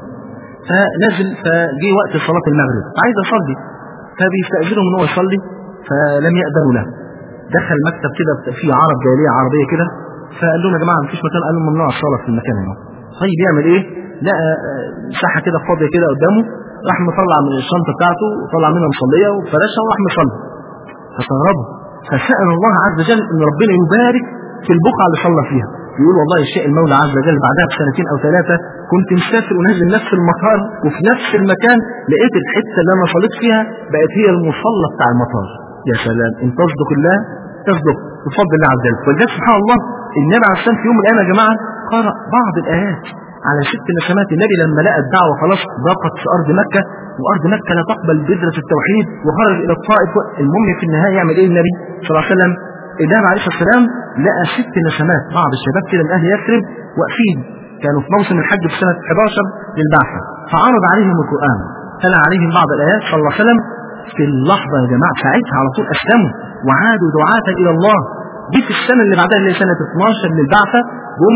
فنزل فجي وقت صلاة المغرب عايز أصلي فبيستأذنهم ان هو يصلي فلم يقدروا له دخل مكتب كده فيه عرب جاهلية عربية كده فقال لهم يا جماعة مفيش مكان قال لهم ممنوع الصلاة في المكان هنا طيب يعمل ايه؟ لقى مساحة كده فاضية كده قدامه راح مطلع من الشنطة بتاعته وطلع منها مصلية وفرشها وراح مصلي فاستغربوا فسأل الله عز وجل ان ربنا يبارك في البقعة اللي صلى فيها يقول والله الشيء المولى عز وجل بعدها بسنتين او ثلاثة كنت مسافر ونازل نفس المطار وفي نفس المكان لقيت الحتة اللي انا صليت فيها بقت هي المصلى بتاع المطار يا سلام ان تصدق الله تصدق بفضل الله عز وجل ولذلك سبحان الله النبي عليه الصلاه في يوم من الايام يا جماعه قرأ بعض الايات على ست نسمات النبي لما لقى الدعوة خلاص ضاقت في أرض مكة وأرض مكة لا تقبل بذرة التوحيد وخرج إلى الطائف المهم في النهاية يعمل إيه النبي صلى الله عليه وسلم النبي عليه الصلاة والسلام لقى ست نسمات بعض الشباب كده من أهل يثرب واقفين كانوا في موسم الحج في سنة 11 للبعثة فعرض عليهم القرآن تلا عليهم بعض الآيات صلى الله عليه وسلم في اللحظة يا جماعة ساعتها على طول أسلموا وعادوا دعاة إلى الله دي في السنة اللي بعدها اللي هي سنة 12 للبعثة جم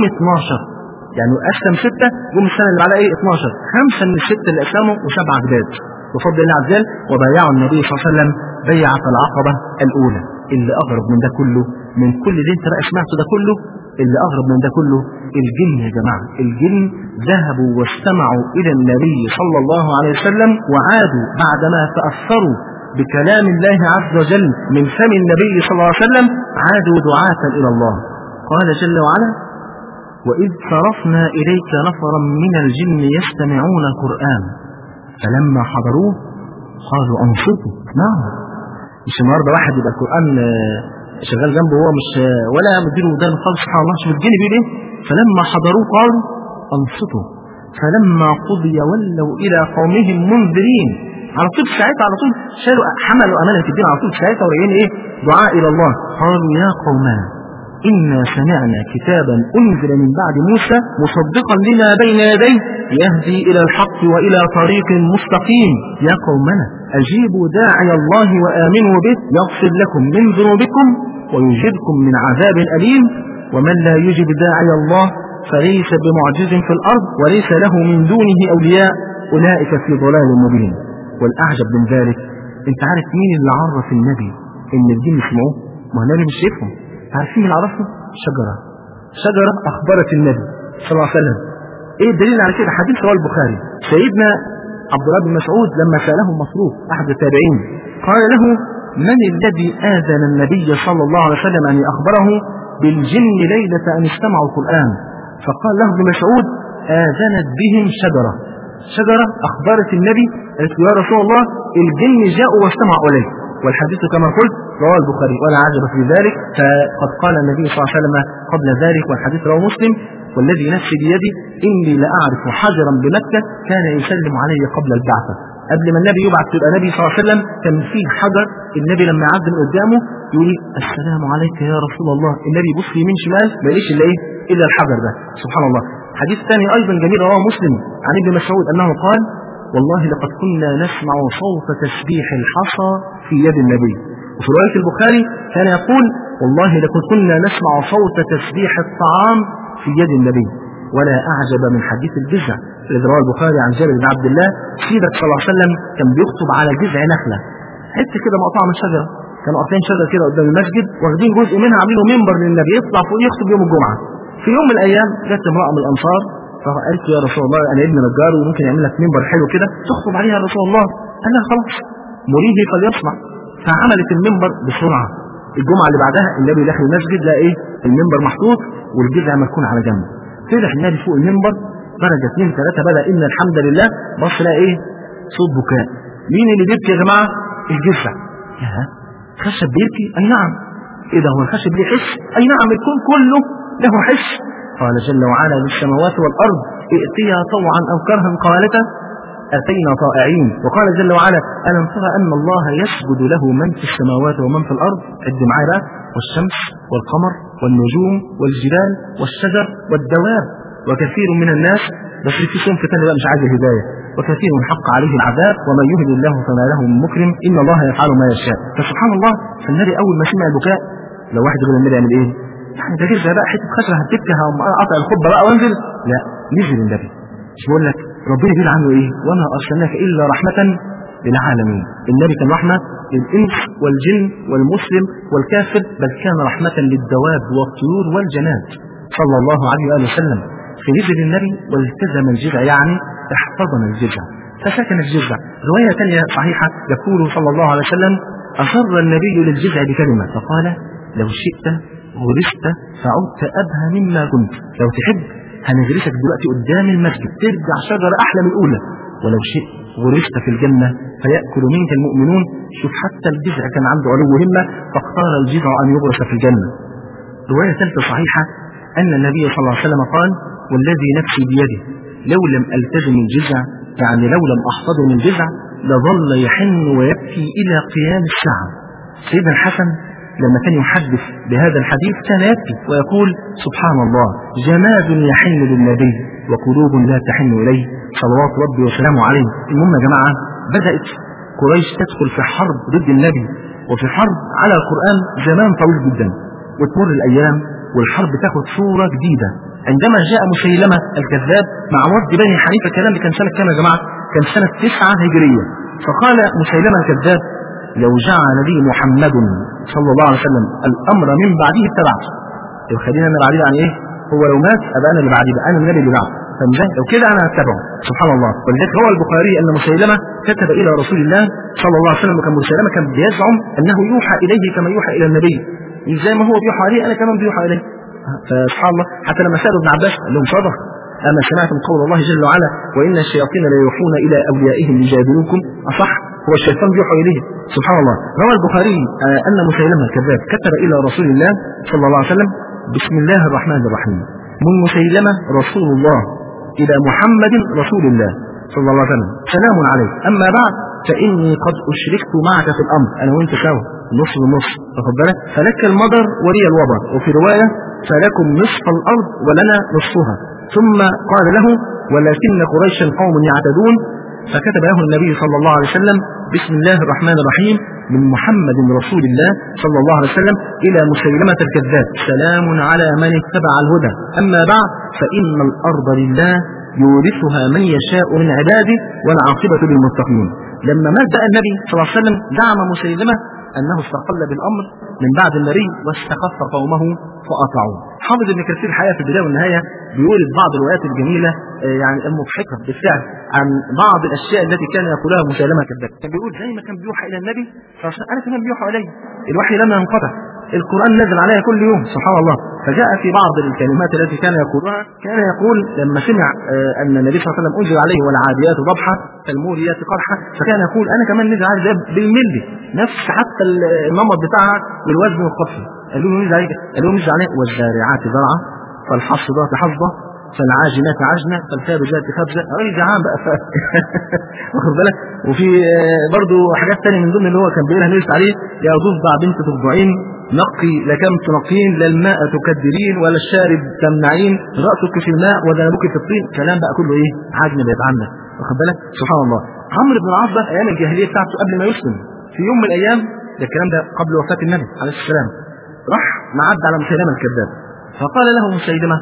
12 يعني أسلم ستة جم السنة اللي بعدها إيه 12 خمسة من الستة اللي أسلموا وسبعة جداد بفضل الله عز وجل وبايعوا النبي صلى الله عليه وسلم بيعة العقبة الأولى اللي أغرب من ده كله من كل اللي أنت بقى سمعته ده كله اللي أغرب من ده كله الجن يا جماعة الجن ذهبوا واستمعوا إلى النبي صلى الله عليه وسلم وعادوا بعدما تأثروا بكلام الله عز وجل من فم النبي صلى الله عليه وسلم عادوا دعاة إلى الله قال جل وعلا وإذ صرفنا إليك نفرا من الجن يستمعون القرآن فلما حضروه قالوا أنصتوا نعم مش النهارده واحد يبقى القرآن شغال جنبه هو مش ولا مدير ودان خالص سبحان الله شوف الجن بيقول ايه فلما حضروه قالوا انصتوا فلما قضي ولوا الى قومهم منذرين على طول ساعتها على طول شالوا حملوا امانه الدين على طول ساعتها ورايحين ايه دعاء الى الله قالوا يا قومنا إنا سمعنا كتابا أنزل من بعد موسى مصدقا لما بين يديه يهدي إلى الحق وإلى طريق مستقيم يا قومنا أجيبوا داعي الله وآمنوا به يغفر لكم من ذنوبكم ويجركم من عذاب أليم ومن لا يجب داعي الله فليس بمعجز في الأرض وليس له من دونه أولياء أولئك في ضلال مبين والأعجب من ذلك أنت عارف مين اللي عرف النبي إن الجن يسمعوه ما هو النبي مش شايفهم عارفين اللي عرفهم شجرة شجرة أخبرت النبي صلى الله عليه وسلم إيه الدليل على كده حديث رواه البخاري سيدنا عبد الله بن مسعود لما سأله مصروف أحد التابعين قال له من الذي آذن النبي صلى الله عليه وسلم أن أخبره بالجن ليلة أن استمعوا القرآن فقال له ابن مسعود آذنت بهم شجرة شجرة أخبرت النبي قالت يا رسول الله الجن جاءوا واستمعوا إليه والحديث كما قلت رواه البخاري ولا عجب في ذلك فقد قال النبي صلى الله عليه وسلم قبل ذلك والحديث رواه مسلم والذي نفسي بيدي إني لأعرف حجرا بمكة كان يسلم علي قبل البعثة قبل ما النبي يبعث تبقى النبي صلى الله عليه وسلم كان في حجر النبي لما يعدي من قدامه يقول السلام عليك يا رسول الله النبي يبص يمين شمال ما يلاقيش الا ايه الا الحجر ده سبحان الله حديث ثاني ايضا جميل رواه مسلم عن ابن مسعود انه قال والله لقد كنا نسمع صوت تسبيح الحصى في يد النبي وفي رواية البخاري كان يقول والله لقد كنا نسمع صوت تسبيح الطعام في يد النبي ولا أعجب من حديث الجزع الذي رواه البخاري عن جابر بن عبد الله سيدك صلى الله عليه وسلم كان بيخطب على جذع نخلة حتة كده مقطوعة من شجرة كانوا قاطعين شجرة كده قدام المسجد واخدين جزء منها عاملينه منبر للنبي يطلع فوق يخطب يوم الجمعة في يوم من الأيام جت امرأة من الأنصار فقالت يا رسول الله أنا ابن نجار وممكن يعمل لك منبر حلو كده تخطب عليها يا رسول الله قال لها خلاص مريه فليصنع فعملت المنبر بسرعة الجمعة اللي بعدها النبي داخل المسجد لقى ايه المنبر محطوط والجذع مركون على جنب طلع النبي فوق المنبر درجة اثنين ثلاثة بدأ إن الحمد لله بص لقى ايه صوت بكاء مين اللي بيبكي يا جماعة الجذع يا خشب بيبكي أي نعم ايه ده هو الخشب ليه حس أي نعم الكون كله له حس قال جل وعلا للسماوات والأرض ائتيا طوعا أو كرها قالتا أتينا طائعين وقال جل وعلا ألم ترى أن الله يسجد له من في السماوات ومن في الأرض عد معايا بقى والشمس والقمر والنجوم والجبال والشجر والدواب وكثير من الناس بس في صنف ثاني بقى مش عايز الهداية وكثير حق عليه العذاب ومن يهد الله فما له من مكرم إن الله يفعل ما يشاء فسبحان الله فالنبي أول ما سمع البكاء لو واحد يقول النبي يعمل إيه؟ يعني ده غير بقى حته خشبه هتبكها قطع الخبه بقى وانزل لا نزل النبي مش بقول لك ربنا بيقول عنه ايه وما ارسلناك الا رحمه للعالمين النبي كان رحمه للانس والجن والمسلم والكافر بل كان رحمه للدواب والطيور والجنات صلى الله عليه واله وسلم فنزل النبي والتزم الجذع يعني احتضن الجذع فسكن الجذع روايه ثانيه صحيحه يقول صلى الله عليه وسلم اصر النبي للجذع بكلمه فقال لو شئت غرست فعدت أبهى مما كنت لو تحب هنغرسك دلوقتي قدام المسجد ترجع شجرة أحلى من الأولى ولو شئت غرست في الجنة فيأكل منك المؤمنون شوف حتى الجذع كان عنده علو همة فاختار الجذع أن يغرس في الجنة رواية ثالثة صحيحة أن النبي صلى الله عليه وسلم قال والذي نفسي بيده لو لم التزم الجزع يعني لو لم احتضن الجزع لظل يحن ويبكي الى قيام الساعه سيدنا الحسن لما كان يحدث بهذا الحديث كان يبكي ويقول سبحان الله جماد يحن للنبي وقلوب لا تحن اليه صلوات ربي وسلامه عليه المهم يا جماعه بدات قريش تدخل في حرب ضد النبي وفي حرب على القران زمان طويل جدا وتمر الايام والحرب تاخد صوره جديده عندما جاء مسيلمه الكذاب مع وفد بني حنيفه الكلام ده كان سنه كام يا جماعه؟ كان سنه تسعه هجريه فقال مسيلمه الكذاب لو جعل لي محمد صلى الله عليه وسلم الامر من بعده اتبعته لو خلينا انا بعديه يعني ايه هو لو مات ابقى انا اللي بعديه بقى انا النبي اللي بعده فمزاج لو كده انا هتبعه سبحان الله ولذلك روى البخاري ان مسيلمه كتب الى رسول الله صلى الله عليه وسلم وكان مسيلمه كان بيزعم انه يوحى اليه كما يوحى الى النبي زي ما هو بيوحى عليه انا كمان بيوحى اليه فسبحان الله حتى لما سالوا ابن عباس قال لهم صدق أما سمعتم قول الله جل وعلا وإن الشياطين ليوحون إلى أوليائهم ليجادلوكم أصح هو الشيطان بيوحى إليه سبحان الله روى البخاري آه أن مسيلمة الكذاب كتب إلى رسول الله صلى الله عليه وسلم بسم الله الرحمن الرحيم من مسيلمة رسول الله إلى محمد رسول الله صلى الله عليه وسلم سلام عليك أما بعد فإني قد أشركت معك في الأمر أنا وأنت سوا نص بنص واخد بالك فلك المضر ولي الوبر وفي رواية فلكم نصف الأرض ولنا نصفها ثم قال له ولكن قريشا قوم يعتدون فكتب له النبي صلى الله عليه وسلم بسم الله الرحمن الرحيم من محمد رسول الله صلى الله عليه وسلم إلى مسيلمة الكذاب سلام على من اتبع الهدى أما بعد فإن الأرض لله يورثها من يشاء من عباده والعاقبة للمتقين لما مات بقى النبي صلى الله عليه وسلم زعم مسيلمة أنه استقل بالأمر من بعد النبي واستخف قومه فأطاعوه حافظ ابن كثير الحقيقة في البداية والنهاية بيورد بعض الروايات الجميلة آه، يعني المضحكة بالفعل عن بعض الأشياء التي كان يقولها مسيلمة كذاب كان بيقول زي ما كان بيوحى إلى النبي فعشان أنا كمان بيوحى إلي الوحي لم ينقطع القرآن نزل عليها كل يوم سبحان الله فجاء في بعض الكلمات التي كان يقولها كان يقول لما سمع آه، أن النبي صلى الله عليه وسلم أنزل عليه والعاديات ضبحا فالموريات قرحا فكان يقول أنا كمان نزل عليه ده بالملي نفس حتى النمط بتاعها بالوزن والخفض قالوا له نزل عليه قالوا له نزل عليه والزارعات زرعا فالحصدات حصدة فالعاجنات عجنة فالخابزات خبزة راجل جعان بقى ف... واخد بالك وفي آه، برضو حاجات تانية من ضمن اللي هو كان بيقولها نزل عليه يا ضفدع بنت تفضعين نقي لكم تنقين لا الماء تكدرين ولا الشارب تمنعين رأسك في الماء وذنبك في الطين كلام بقى كله ايه عجن بيتعمل واخد بالك سبحان الله عمرو بن العاص ده ايام الجاهليه بتاعته قبل ما يسلم في يوم من الايام ده الكلام ده قبل وفاه النبي عليه السلام راح معد على مسيلمه الكذاب فقال له مسيلمه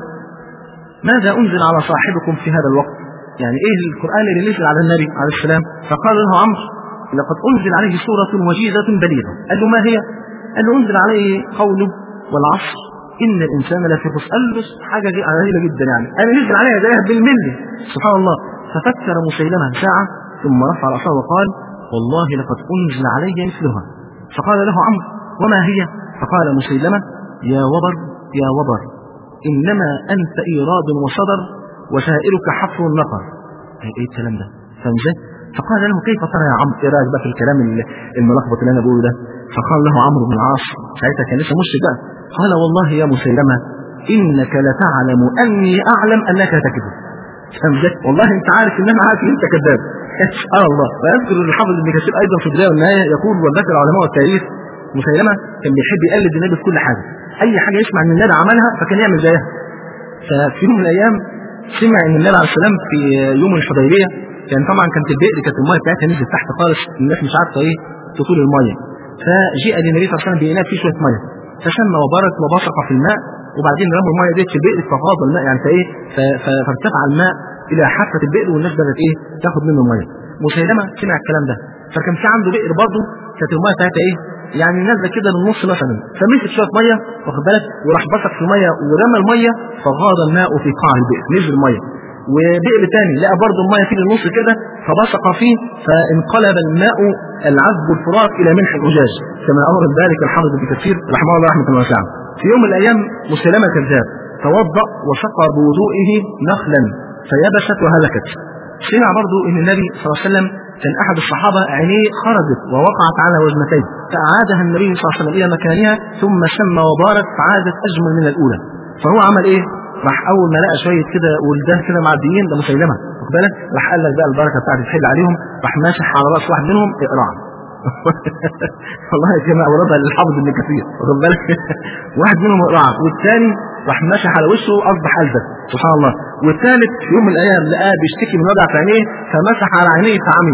ماذا انزل على صاحبكم في هذا الوقت يعني ايه القران اللي نزل على النبي عليه السلام فقال له عمرو لقد انزل عليه سوره وجيزه بليغه قال له ما هي قال له انزل عليه قوله والعصر ان الانسان لفي خسر قال له حاجه غريبه جدا يعني انا نزل عليها زيها بالملي سبحان الله ففكر مسيلمه ساعه ثم رفع راسه وقال والله لقد انزل علي مثلها فقال له عمرو وما هي فقال مسيلمه يا وبر يا وبر انما انت ايراد وصدر وسائرك حفر النقر ايه الكلام ده فاهم ازاي؟ فقال له كيف ترى يا عمرو ايه رايك بقى في الكلام الملخبط اللي انا بقوله ده فقال له عمرو بن العاص ساعتها كان لسه مشرك بقى قال والله يا مسيلمه انك لتعلم اني اعلم انك تكذب فاهم ازاي؟ والله انت عارف ان انا عارف ان انت كذاب سبحان الله ويذكر الحافظ ابن كثير ايضا في البدايه والنهايه يقول وذكر علماء التاريخ مسيلمه كان بيحب يقلد النبي في كل حاجه اي حاجه يسمع ان النبي عملها فكان يعمل زيها ففي يوم من الايام سمع ان النبي عليه السلام في يوم الحديبيه كان طبعا كانت البئر كانت الميه بتاعتها نزلت تحت خالص الناس مش عارفه ايه تطول الميه فجاء للنبي صلى الله عليه وسلم بإناء فيه شويه ميه فشم وبرك وبصق في الماء وبعدين رموا الميه ديت في البئر ففاض الماء يعني فايه فارتفع الماء الى حافه البئر والناس بدات ايه تاخد منه الميه مسيلمه سمع الكلام ده فكان في عنده بئر برضه كانت الميه بتاعتها ايه يعني نازله كده للنص مثلا فمسك شويه ميه واخد بالك وراح بصق في الميه ورمى الميه فغاض الماء في قاع البئر نزل الميه وبئر تاني لقى برضه الميه في النص كده فبصق فيه فانقلب الماء العذب الفرات الى ملح الأجاج كما امر ذلك الحافظ ابن كثير رحمه الله رحمه واسعه. في يوم من الايام مسلمه كذاب توضا وسقى بوضوئه نخلا فيبست وهلكت. سمع برضه ان النبي صلى الله عليه وسلم كان احد الصحابه عينيه خرجت ووقعت على وجنتيه فاعادها النبي صلى الله عليه وسلم الى مكانها ثم سمى وبارك فعادت اجمل من الاولى. فهو عمل ايه؟ راح اول ما لقى شويه كده ولدان كده معديين ده مسيلمه واخد بالك راح قال لك بقى البركه بتاعتي تحل عليهم راح ماسح على راس واحد منهم اقرع والله كما اوردها للحافظ ابن كثير واخد بالك واحد منهم اقرع والثاني راح ماشح على وشه اصبح البس سبحان الله والثالث في يوم من الايام لقاه بيشتكي من وجع في عينيه فمسح على عينيه فعمي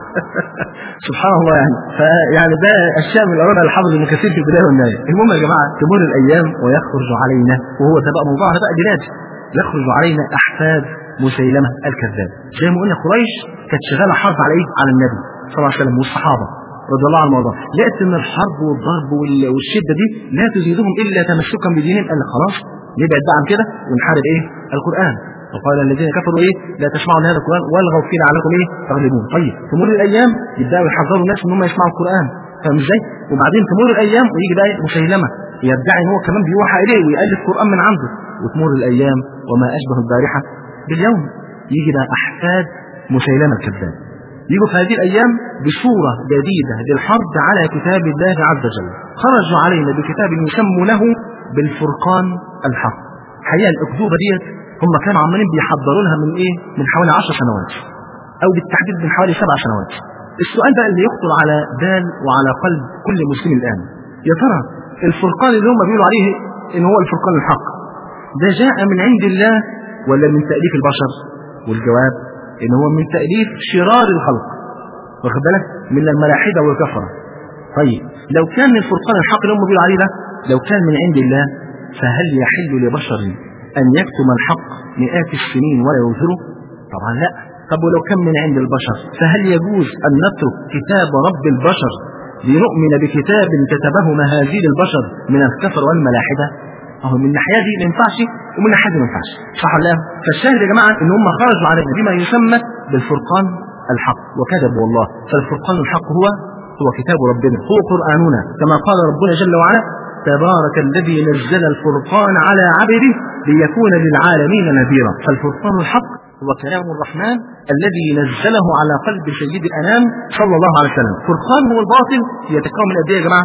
سبحان الله يعني فيعني ده اشياء من الاراده الحافظ ابن كثير في البدايه والنهايه المهم يا جماعه تمر الايام ويخرج علينا وهو ده بقى موضوعنا بقى دلوقتي يخرج علينا احفاد مسيلمه الكذاب زي ما قلنا قريش كانت شغاله حرب على ايه؟ على النبي صلى الله عليه وسلم والصحابه رضي الله عن الموضوع لقيت ان الحرب والضرب وال- والشده دي لا تزيدهم الا تمسكا بدينهم قال لك خلاص نبعد بقى عن كده ونحارب ايه؟ القران وقال الذين كفروا ايه لا تسمعوا لهذا القران والغوا فيه لعلكم ايه تغلبون طيب تمر الايام يبداوا يحذروا الناس ان هم يسمعوا القران فاهم ازاي وبعدين تمر الايام ويجي بقى مسيلمه يدعي ان هو كمان بيوحى اليه ويالف قران من عنده وتمر الايام وما اشبه البارحه باليوم يجي بقى احفاد مسيلمه الكذاب يجوا في هذه الايام بصوره جديده للحرب على كتاب الله عز وجل خرجوا علينا بكتاب يسمى له بالفرقان الحق الحقيقه الاكذوبه ديت هم كانوا عمالين بيحضروا لها من ايه من حوالي 10 سنوات او بالتحديد من حوالي سبع سنوات السؤال بقى اللي يخطر على بال وعلى قلب كل مسلم الان يا ترى الفرقان اللي هم بيقولوا عليه ان هو الفرقان الحق ده جاء من عند الله ولا من تأليف البشر والجواب ان هو من تأليف شرار الخلق واخد بالك من الملاحدة والكفرة طيب لو كان الفرقان الحق اللي هم بيقولوا عليه ده لو كان من عند الله فهل يحل لبشر أن يكتم الحق مئات السنين ولا يظهره طبعا لا طب ولو كان من عند البشر فهل يجوز أن نترك كتاب رب البشر لنؤمن بكتاب كتبه مهازيل البشر من الكفر والملاحدة اهو من الناحيه دي ما ينفعش ومن الناحيه دي ما ينفعش صح ولا لا فالشاهد يا جماعه ان هم خرجوا علينا بما يسمى بالفرقان الحق وكذبوا والله فالفرقان الحق هو هو كتاب ربنا هو قراننا كما قال ربنا جل وعلا تبارك الذي نزل الفرقان على عبده ليكون للعالمين نذيرا فالفرقان الحق هو كلام الرحمن الذي نزله على قلب سيد الانام صلى الله عليه وسلم فرقان هو الباطل يتكون من قد ايه يا جماعه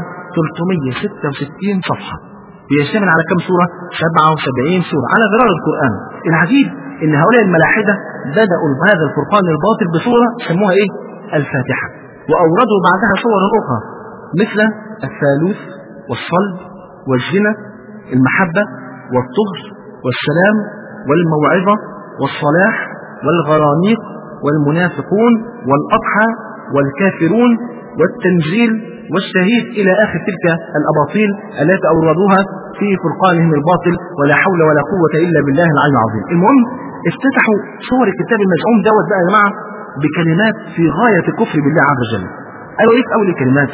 366 صفحه بيشتمل على كم سورة؟ 77 سورة على غرار القرآن العجيب ان هؤلاء الملاحدة بدأوا بهذا الفرقان الباطل بصورة سموها ايه؟ الفاتحة وأوردوا بعدها صور أخرى مثل الثالوث والصلب والزنا المحبة والطهر والسلام والموعظة والصلاح والغرانيق والمنافقون والأضحى والكافرون والتنزيل والشهيد إلى آخر تلك الأباطيل التي أوردوها في فرقانهم الباطل ولا حول ولا قوة إلا بالله العلي العظيم المهم افتتحوا صور الكتاب المزعوم دوت بقى يا جماعة بكلمات في غاية الكفر بالله عز وجل قالوا إيه في أول الكلمات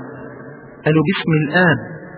قالوا باسم الآب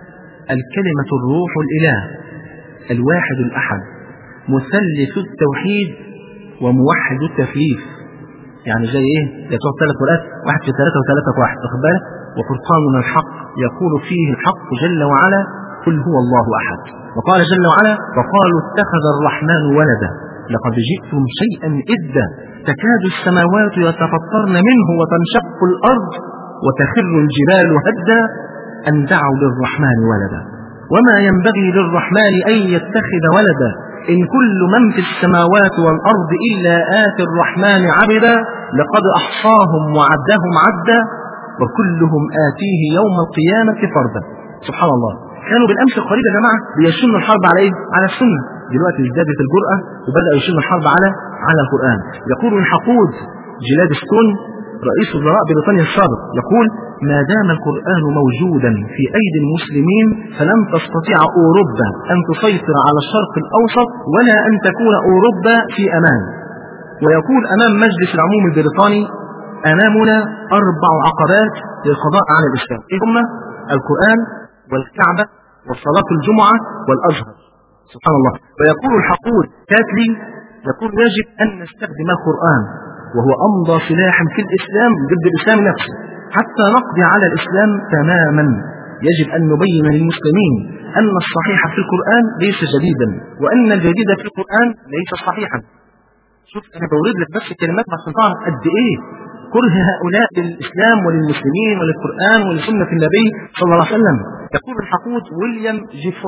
الكلمة الروح الإله الواحد الأحد مثلث التوحيد وموحد التثليث يعني زي ايه؟ يسوع ثلاث ورقات واحد في ثلاثة وثلاثة في واحد واخد بالك؟ وفرقاننا الحق يقول فيه الحق جل وعلا قل هو الله احد وقال جل وعلا وقالوا اتخذ الرحمن ولدا لقد جئتم شيئا إدا تكاد السماوات يتفطرن منه وتنشق الأرض وتخر الجبال هدا أن دعوا للرحمن ولدا وما ينبغي للرحمن أن يتخذ ولدا إن كل من في السماوات والأرض إلا آتي الرحمن عبدا لقد أحصاهم وعدهم عدا وكلهم آتيه يوم القيامة فردا سبحان الله كانوا بالأمس القريب يا جماعة بيشنوا الحرب على إيه؟ على السنة دلوقتي ازدادت الجرأة وبدأوا يشنوا الحرب على على القرآن يقول الحقود جلاد ستون رئيس وزراء بريطانيا السابق يقول ما دام القرآن موجودا في أيدي المسلمين فلن تستطيع أوروبا أن تسيطر على الشرق الأوسط ولا أن تكون أوروبا في أمان ويقول أمام مجلس العموم البريطاني أمامنا أربع عقبات للقضاء على الإسلام إيه هم القرآن والكعبة وصلاة الجمعة والأزهر سبحان الله ويقول الحقود كاتلي يقول يجب أن نستخدم القرآن وهو أمضى سلاح في الإسلام ضد الإسلام نفسه حتى نقضي على الإسلام تماما يجب أن نبين للمسلمين أن الصحيح في القرآن ليس جديدا وأن الجديد في القرآن ليس صحيحا شوف أنا بورد لك بس كلمات عشان تعرف قد إيه كره هؤلاء للإسلام وللمسلمين وللقرآن ولسنة النبي صلى الله عليه وسلم يقول الحقود ويليام جيفورد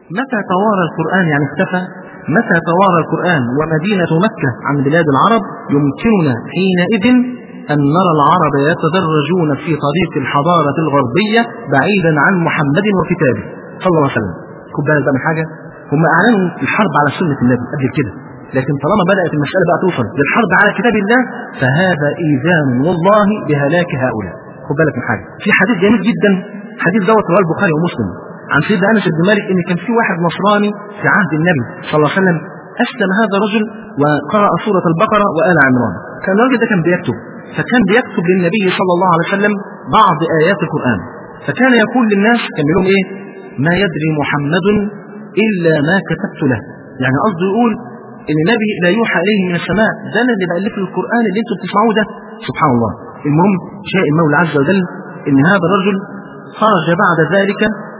متى توارى القرآن يعني اختفى متى توارى القرآن ومدينة مكة عن بلاد العرب يمكننا حينئذ أن نرى العرب يتدرجون في طريق الحضارة الغربية بعيدا عن محمد وكتابه صلى الله عليه وسلم خد بالك بقى من حاجة هم أعلنوا الحرب على سنة النبي قبل كده لكن طالما بدأت المسألة بقى توصل للحرب على كتاب الله فهذا إيذان والله بهلاك هؤلاء خد بالك من حاجة في حديث جميل جدا حديث دوت رواه البخاري ومسلم عن سيدنا انس بن مالك ان كان في واحد نصراني في عهد النبي صلى الله عليه وسلم اسلم هذا الرجل وقرأ سورة البقرة وآل عمران كان الراجل ده كان بيكتب فكان بيكتب للنبي صلى الله عليه وسلم بعض آيات القرآن فكان يقول للناس كان بيقول لهم ايه ما يدري محمد إلا ما كتبت له يعني قصده يقول ان النبي لا يوحى اليه من السماء ده انا اللي بالف القران اللي انتم بتسمعوه ده سبحان الله المهم شاء المولى عز وجل ان هذا الرجل خرج بعد ذلك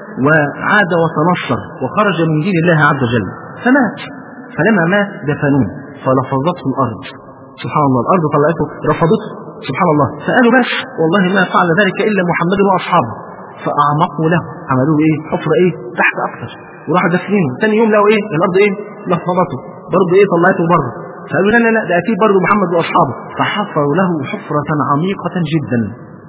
وعاد وتنصر وخرج من دين الله عز وجل فمات فلما مات دفنوه فلفظته الارض سبحان الله الارض طلعته رفضته سبحان الله فقالوا بس والله ما فعل ذلك الا محمد واصحابه فاعمقوا له عملوا ايه حفره ايه تحت اكثر وراحوا دفنينه ثاني يوم لقوا ايه الارض ايه لفظته برضه ايه طلعته بره فقالوا لا لا لا ده اكيد برضه محمد واصحابه فحفروا له حفره عميقه جدا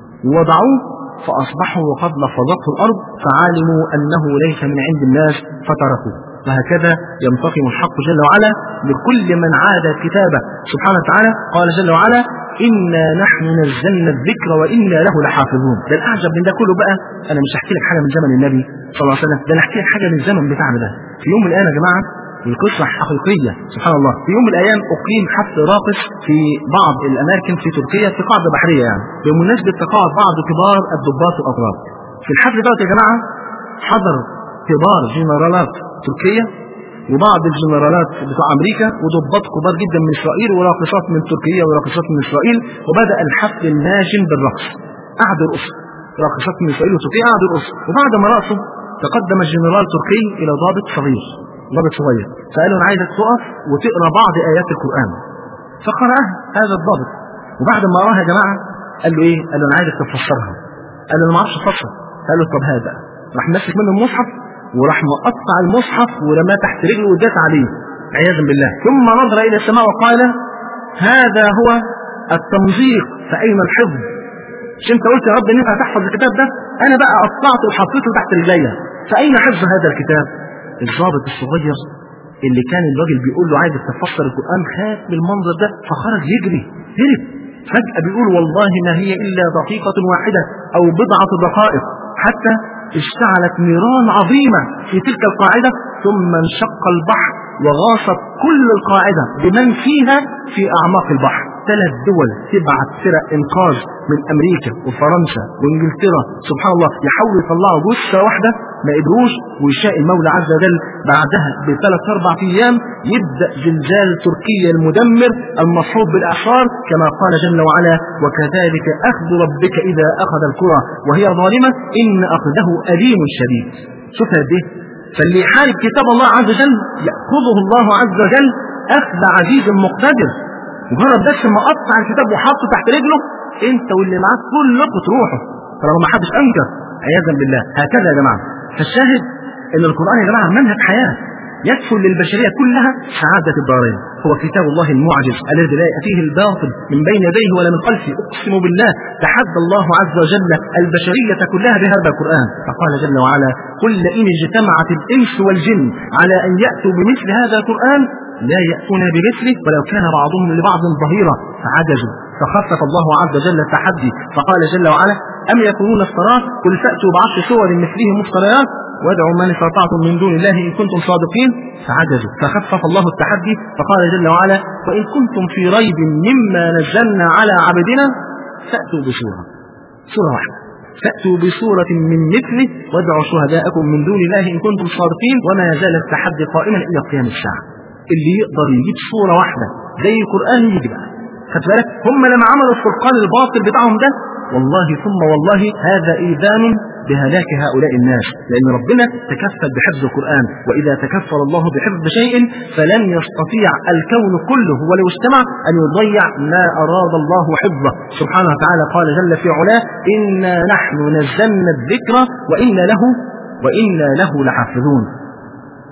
ووضعوه فاصبحوا وقد لفظته الارض فعلموا انه ليس من عند الناس فتركوه وهكذا ينتقم الحق جل وعلا لكل من عاد كتابه سبحانه وتعالى قال جل وعلا إنا نحن نزلنا الذكر وإنا له لحافظون ده الأعجب من ده كله بقى أنا مش هحكي لك حاجة من زمن النبي صلى الله عليه وسلم ده أنا هحكي لك حاجة من الزمن بتاعنا ده في يوم من الأيام يا جماعة القصة حقيقية سبحان الله في يوم من الأيام أقيم حفل راقص في بعض الأماكن في تركيا في قاعدة بحرية يعني بمناسبة تقاعد بعض كبار الضباط والأضراب في الحفل دوت يا جماعة حضر كبار جنرالات تركيا وبعض الجنرالات بتوع امريكا وضباط كبار جدا من اسرائيل وراقصات من تركيا وراقصات من اسرائيل وبدا الحفل الناجم بالرقص قعدوا يرقصوا راقصات من اسرائيل وتركيا قعدوا يرقصوا وبعد ما رقصوا تقدم الجنرال التركي الى ضابط صغير ضابط صغير فقال له انا عايزك تقف وتقرا بعض ايات القران فقراها هذا الضابط وبعد ما قراها يا جماعه قال له ايه؟ قال له انا عايزك تفسرها قال له انا ما اعرفش افسر قال له طب هذا راح ماسك منه المصحف وراح مقطع المصحف ورماه تحت رجله وداس عليه عياذا بالله ثم نظر الى السماء وقال هذا هو التمزيق فاين الحفظ مش انت قلت يا رب ان انت هتحفظ الكتاب ده انا بقى قطعته وحطيته تحت رجليا فاين حفظ هذا الكتاب الضابط الصغير اللي كان الراجل بيقول له عايزك تفسر القران خاف من المنظر ده فخرج يجري هرب فجاه بيقول والله ما هي الا دقيقه واحده او بضعه دقائق حتى اشتعلت نيران عظيمة في تلك القاعدة ثم انشق البحر وغاصت كل القاعدة بمن فيها في أعماق البحر ثلاث دول تبعت فرق إنقاذ من أمريكا وفرنسا وإنجلترا سبحان الله يحاولوا يطلعوا جثة واحدة ما قدروش ويشاء المولى عز وجل بعدها بثلاث أربع أيام يبدأ زلزال تركيا المدمر المصحوب بالإعصار كما قال جل وعلا وكذلك أخذ ربك إذا أخذ الكرة وهي ظالمة إن أخذه أليم شديد شوف دي فاللي يحارب كتاب الله عز وجل يأخذه الله عز وجل أخذ عزيز مقتدر مجرد بس ما قطع الكتاب وحطه تحت رجله انت واللي معاك كلكم تروحوا طالما ما حدش انكر عياذا بالله هكذا يا جماعه فالشاهد ان القران يا جماعه منهج حياه يكفل للبشريه كلها سعاده الدارين هو كتاب الله المعجز الذي لا ياتيه الباطل من بين يديه ولا من خلفه اقسم بالله تحدى الله عز وجل البشريه كلها بهذا القران فقال جل وعلا قل لئن اجتمعت الانس والجن على ان ياتوا بمثل هذا القران لا يأتون بمثله ولو كان بعضهم لبعض ظهيرا فعجزوا فخفف الله عز وجل التحدي فقال جل وعلا أم يكونون افتراه قل فأتوا بعشر سور مثله مفتريات وادعوا من استطعتم من دون الله إن كنتم صادقين فعجزوا فخفف الله التحدي فقال جل وعلا وإن كنتم في ريب مما نزلنا على عبدنا فأتوا بسورة سورة واحدة فأتوا بسورة من مثله وادعوا شهداءكم من دون الله إن كنتم صادقين وما يزال التحدي قائما إلى قيام الساعة اللي يقدر يجيب صورة واحدة زي القرآن يجي بقى خد بالك هم لما عملوا الفرقان الباطل بتاعهم ده والله ثم والله هذا إيذان بهلاك هؤلاء الناس لأن ربنا تكفل بحفظ القرآن وإذا تكفل الله بحفظ شيء فلن يستطيع الكون كله ولو اجتمع أن يضيع ما أراد الله حفظه سبحانه وتعالى قال جل في علاه إنا نحن نزلنا الذكر وإنا له وإنا له لحافظون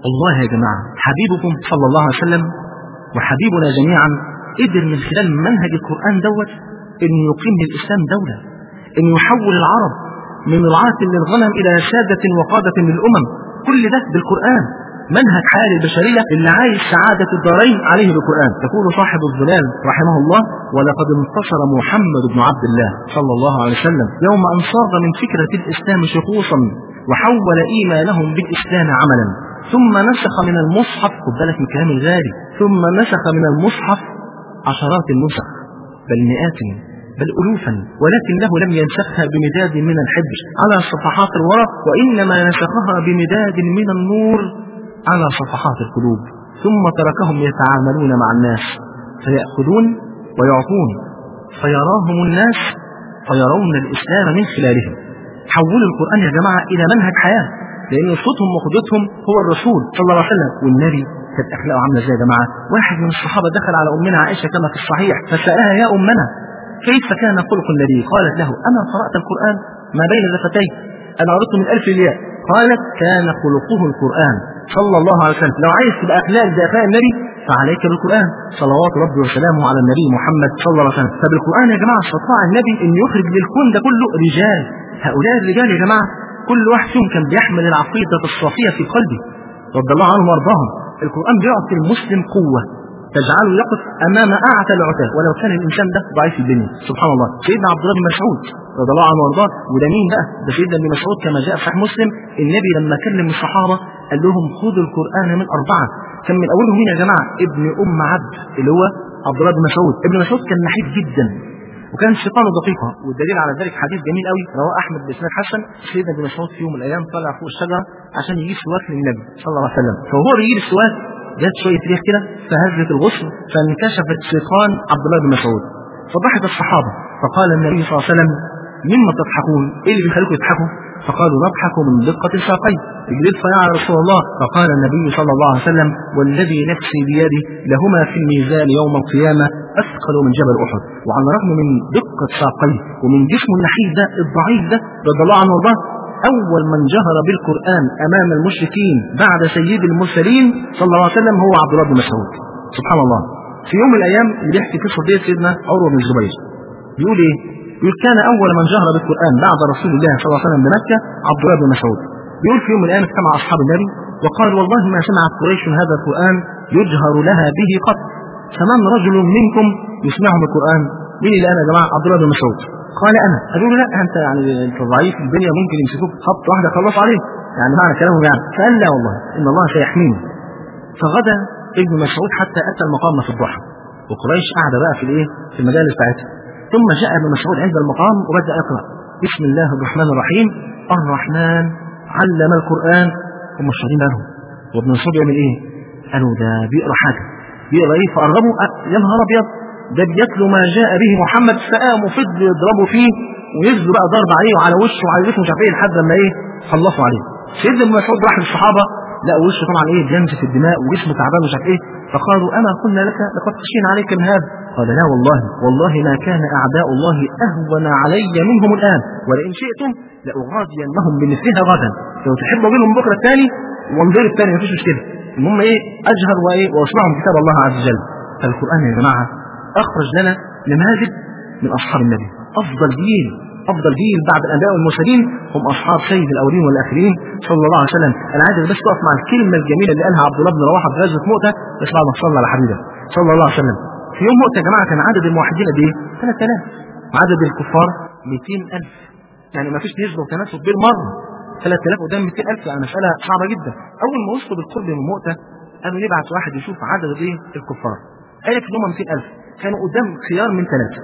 والله يا جماعة حبيبكم صلى الله عليه وسلم وحبيبنا جميعا قدر من خلال منهج القرآن دوت انه يقيم للإسلام دولة انه يحول العرب من رعاة للغنم إلى سادة وقادة للأمم كل ده بالقرآن منهج حياة البشرية اللي عايش سعادة الدارين عليه بالقرآن يقول صاحب الظلال رحمه الله ولقد انتصر محمد بن عبد الله صلى الله عليه وسلم يوم أن صاغ من فكرة الإسلام شخوصا وحول إيمانهم بالإسلام عملا ثم نسخ من المصحف خد بالك من كلام الغالي ثم نسخ من المصحف عشرات النسخ بل مئات بل ألوفا ولكنه لم ينسخها بمداد من الحبر على صفحات الورق وإنما نسخها بمداد من النور على صفحات القلوب ثم تركهم يتعاملون مع الناس فيأخذون ويعطون فيراهم الناس فيرون الإسلام من خلالهم حولوا القرآن يا جماعة إلى منهج حياة لأن صوتهم وقدوتهم هو الرسول صلى الله عليه وسلم والنبي كانت أخلاقه عاملة ازاي يا جماعة واحد من الصحابة دخل على أمنا عائشة كما في الصحيح فسألها يا أمنا كيف كان خلق النبي قالت له أنا قرأت القرآن ما بين لفتيه أنا قرأت من ألف الياء قالت كان خلقه القرآن صلى الله عليه وسلم لو عايز تبقى أخلاق زي أخلاق النبي فعليك بالقرآن صلوات ربي وسلامه على النبي محمد صلى الله عليه وسلم فبالقرآن يا جماعة استطاع النبي أن يخرج للكون ده كله رجال هؤلاء الرجال يا جماعة كل واحد فيهم كان بيحمل العقيدة الصافية في قلبه رضي الله عنهم وارضاهم القرآن بيعطي المسلم قوة تجعله يقف أمام أعتى العتاة ولو كان الإنسان ده ضعيف الدنيا سبحان الله سيدنا عبد الله بن مسعود رضي الله عنه وارضاه وده مين بقى ده سيدنا ابن مسعود كما جاء في صحيح مسلم النبي لما كلم الصحابة قال لهم خذوا القرآن من أربعة كان من أولهم مين يا جماعة ابن أم عبد اللي هو عبد الله بن مسعود ابن مسعود كان نحيف جدا وكان شيطانه دقيقة والدليل على ذلك حديث جميل قوي رواه أحمد بإسناد حسن سيدنا ابن مسعود في يوم من الأيام طلع فوق الشجرة عشان يجيب سواك للنبي صلى الله عليه وسلم فهو بيجيب السواك جت شوية ريح كده فهزت الغصن فانكشفت شيطان عبد الله بن مسعود فضحك الصحابة فقال النبي صلى الله عليه وسلم مما تضحكون ايه اللي بيخليكم تضحكوا فقالوا نضحك من دقة ساقيه اجلس يا رسول الله فقال النبي صلى الله عليه وسلم والذي نفسي بيده لهما في الميزان يوم القيامة أثقل من جبل أحد وعلى الرغم من دقة ساقيه ومن جسمه النحيف ده الضعيف ده رضي الله عنه وارضاه أول من جهر بالقرآن أمام المشركين بعد سيد المرسلين صلى الله عليه وسلم هو عبد الله بن مسعود سبحان الله في يوم من الأيام اللي بيحكي قصة دي سيدنا عروة بن الزبير بيقول إيه؟ بيقول كان أول من جهر بالقرآن بعد رسول الله صلى الله عليه وسلم بمكة عبد الله بن مسعود بيقول في يوم من الأيام اجتمع أصحاب النبي وقال والله ما سمعت قريش هذا القرآن يجهر لها به قط فمن رجل منكم يسمعهم القرآن مين اللي أنا يا جماعة عبد الله بن مسعود قال أنا قالوا له لا أنت يعني أنت ضعيف الدنيا ممكن يمسكوك خط واحدة خلص عليه يعني معنى كلامهم يعني فقال لا والله إن الله سيحميني فغدا ابن مسعود حتى أتى المقام في الضحى وقريش قاعدة بقى في الإيه في المجالس بتاعتها ثم جاء ابن مسعود عند المقام وبدأ يقرأ بسم الله الرحمن الرحيم الرحمن علم القرآن هم مش واخدين بالهم وابن مسعود يعمل ايه؟ قالوا ده بيقرا حاجه بيقرا ايه فقربوا أه يا نهار ابيض ده بيتلو ما جاء به محمد فقاموا فضلوا يضربوا فيه وينزلوا بقى ضرب عليه وعلى وشه وعلى جسمه مش عارف ايه لحد لما ايه خلصوا عليه سيدنا ابن مسعود راح للصحابه لا وشه طبعا ايه بينزف الدماء وجسمه تعبان مش عارف ايه فقالوا اما قلنا لك لقد خشينا عليك من هذا قال لا والله والله ما كان اعداء الله اهون علي منهم الان ولئن شئتم لاغادينهم بمثلها غدا لو تحبوا منهم بكره الثاني وانظر الثاني مفيش مشكله المهم ايه اجهر وايه واسمعهم كتاب الله عز وجل فالقران يا جماعه اخرج لنا نماذج من اصحاب النبي افضل جيل افضل جيل بعد الانبياء والمرسلين هم اصحاب سيد الاولين والاخرين صلى الله عليه وسلم انا عايز بس تقف مع الكلمه الجميله اللي قالها عبد الله بن رواحه في غزوه مؤته بس بعد ما صلى على حبيبه صلى الله عليه وسلم في يوم مؤته يا جماعه كان عدد الموحدين قد ايه 3000 عدد الكفار 200000 يعني ما فيش نسبه وتناسب بالمره 3000 قدام 200000 يعني مساله صعبه جدا اول ما وصلوا بالقرب من مؤته قالوا نبعت واحد يشوف عدد ايه الكفار قال لك ان هم 200000 كانوا قدام خيار من ثلاثه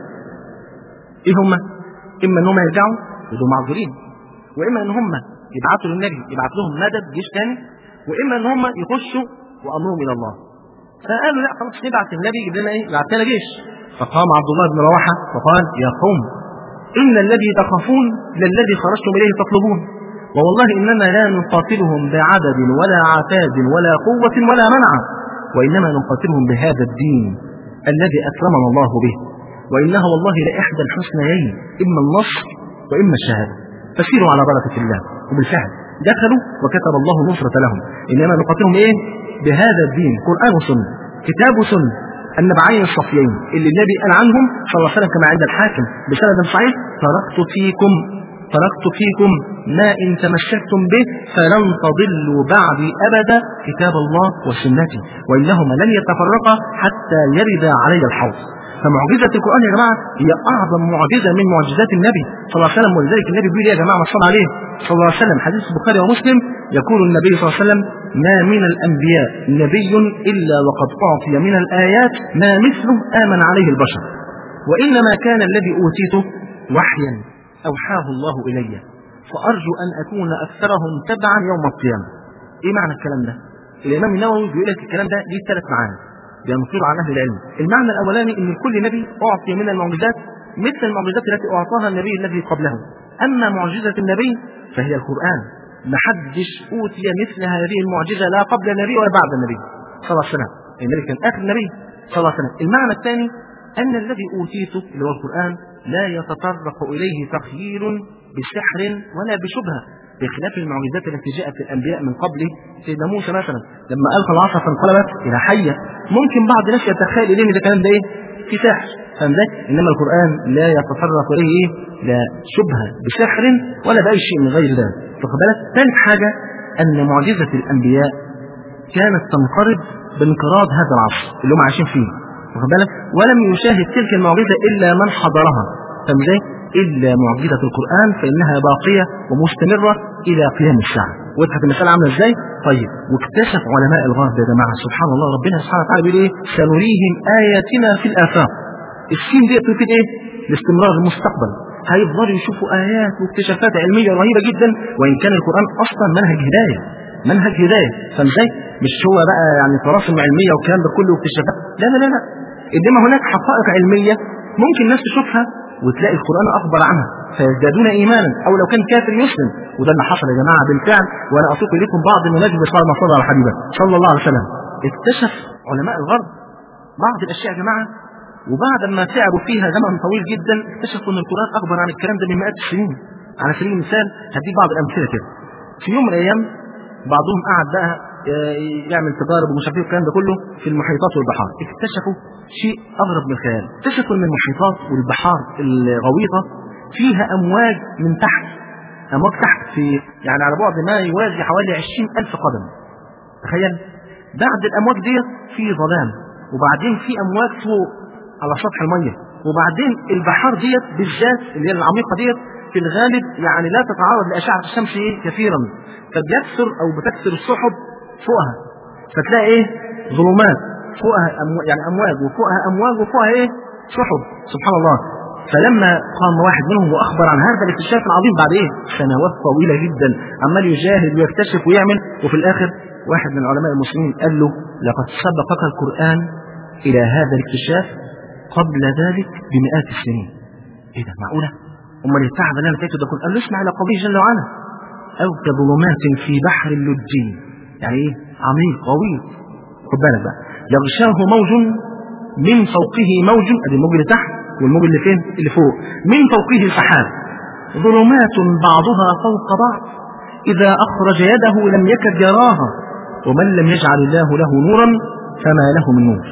ايه هم اما ان هم يرجعوا يبقوا معذورين واما ان هم يبعثوا للنبي يبعث لهم مدد جيش ثاني واما ان هم يخشوا وامرهم الى الله فقالوا لا خلاص نبعث النبي يجيب لنا ايه يبعث لنا جيش فقام عبد الله بن رواحه وقال يا قوم ان الذي تخافون للذي خرجتم اليه تطلبون ووالله اننا لا نقاتلهم بعدد ولا عتاد ولا قوه ولا منع وانما نقاتلهم بهذا الدين الذي اكرمنا الله به وإنها والله لإحدى الحسنيين إما النصر وإما الشهادة فسيروا على بركة الله وبالفعل دخلوا وكتب الله النصرة لهم إنما نقاتلهم إيه بهذا الدين قرآن وسنة كتاب وسنة النبعين الصفيين اللي النبي قال عنهم صلى الله عليه وسلم كما عند الحاكم بسند صحيح تركت فيكم تركت فيكم ما إن تمسكتم به فلن تضلوا بعدي أبدا كتاب الله وسنتي وإنهما لن يتفرقا حتى يرد علي الحوض فمعجزة القرآن يا جماعة هي أعظم معجزة من معجزات النبي صلى الله عليه وسلم ولذلك النبي بيقول يا جماعة صلى عليه صلى الله عليه وسلم حديث البخاري ومسلم يقول النبي صلى الله عليه وسلم ما من الأنبياء نبي إلا وقد أعطي من الآيات ما مثله آمن عليه البشر وإنما كان الذي أوتيته وحيا أوحاه الله إلي فأرجو أن أكون أكثرهم تبعا يوم القيامة إيه معنى الكلام ده؟ الإمام النووي بيقول لك الكلام ده ليه ثلاث معاني بينصير عن أهل العلم المعنى الأولاني أن كل نبي أعطي من المعجزات مثل المعجزات التي أعطاها النبي الذي قبله أما معجزة النبي فهي القرآن محدش أوتي مثل هذه المعجزة لا قبل النبي ولا بعد النبي صلى الله عليه وسلم النبي كان آخر النبي صلى الله عليه وسلم المعنى الثاني أن الذي أوتيته اللي هو القرآن لا يتطرق إليه تخيير بسحر ولا بشبهة بخلاف المعجزات التي جاءت الانبياء من قبله سيدنا موسى مثلا لما القى العصا فانقلبت الى حيه ممكن بعض الناس يتخيل اليه ان ده كلام ده ايه؟ في سحر فاهم ازاي؟ انما القران لا يتطرق اليه ايه؟ لا شبهه بسحر ولا باي شيء من غير ذلك واخد بالك؟ ثالث حاجه ان معجزه الانبياء كانت تنقرض بانقراض هذا العصر اللي هم عايشين فيه واخد بالك؟ ولم يشاهد تلك المعجزه الا من حضرها فاهم ازاي؟ إلا معجزة القرآن فإنها باقية ومستمرة إلى قيام الساعة وضحت المسألة عاملة إزاي؟ طيب واكتشف علماء الغرب يا جماعة سبحان الله ربنا سبحانه وتعالى بيقول إيه؟ سنريهم آياتنا في الآفاق السين دي تفيد إيه؟ الاستمرار المستقبل هيفضلوا يشوفوا آيات واكتشافات علمية رهيبة جدا وإن كان القرآن أصلا منهج هداية منهج هداية فازاي؟ مش هو بقى يعني طراسم علمية والكلام ده كله واكتشافات لا لا لا لا إنما هناك حقائق علمية ممكن الناس تشوفها وتلاقي القرآن أخبر عنها فيزدادون إيمانا أو لو كان كافر يسلم وده اللي حصل يا جماعة بالفعل وأنا أسوق إليكم بعض المناجم صلى الله عليه على حبيبه صلى الله عليه وسلم اكتشف علماء الغرب بعض الأشياء يا جماعة وبعد ما تعبوا فيها زمن طويل جدا اكتشفوا أن القرآن أخبر عن الكلام ده من مئات السنين على سبيل المثال هديك بعض الأمثلة كده في يوم من الأيام بعضهم قعد بقى يعمل تجارب ومش عارف الكلام ده كله في المحيطات والبحار اكتشفوا شيء اغرب من الخيال اكتشفوا ان المحيطات والبحار الغويطه فيها امواج من تحت امواج تحت في يعني على بعد ما يوازي حوالي 20000 قدم تخيل بعد الامواج ديت في ظلام وبعدين في امواج فوق على سطح الميه وبعدين البحار ديت بالذات اللي هي العميقه ديت في الغالب يعني لا تتعرض لاشعه الشمس ايه كثيرا فبيكثر او بتكثر السحب فوقها فتلاقي ايه ظلمات فوقها أمو... يعني امواج وفوقها امواج وفوقها ايه سحب سبحان الله فلما قام واحد منهم واخبر عن هذا الاكتشاف العظيم بعد ايه سنوات طويله جدا عمال يجاهد ويكتشف ويعمل وفي الاخر واحد من علماء المسلمين قال له لقد سبقك القران الى هذا الاكتشاف قبل ذلك بمئات السنين ايه ده معقوله امال التعب اللي انا فاكره ده كله قال له اسمع الى قوله جل وعلا او كظلمات في بحر اللجين يعني ايه عميق غويط خد بالك بقى يغشاه موج من فوقه موج ادي الموج اللي تحت والموج اللي فين اللي فوق من فوقه سحاب ظلمات بعضها فوق بعض اذا اخرج يده لم يكد يراها ومن لم يجعل الله له نورا فما له من نور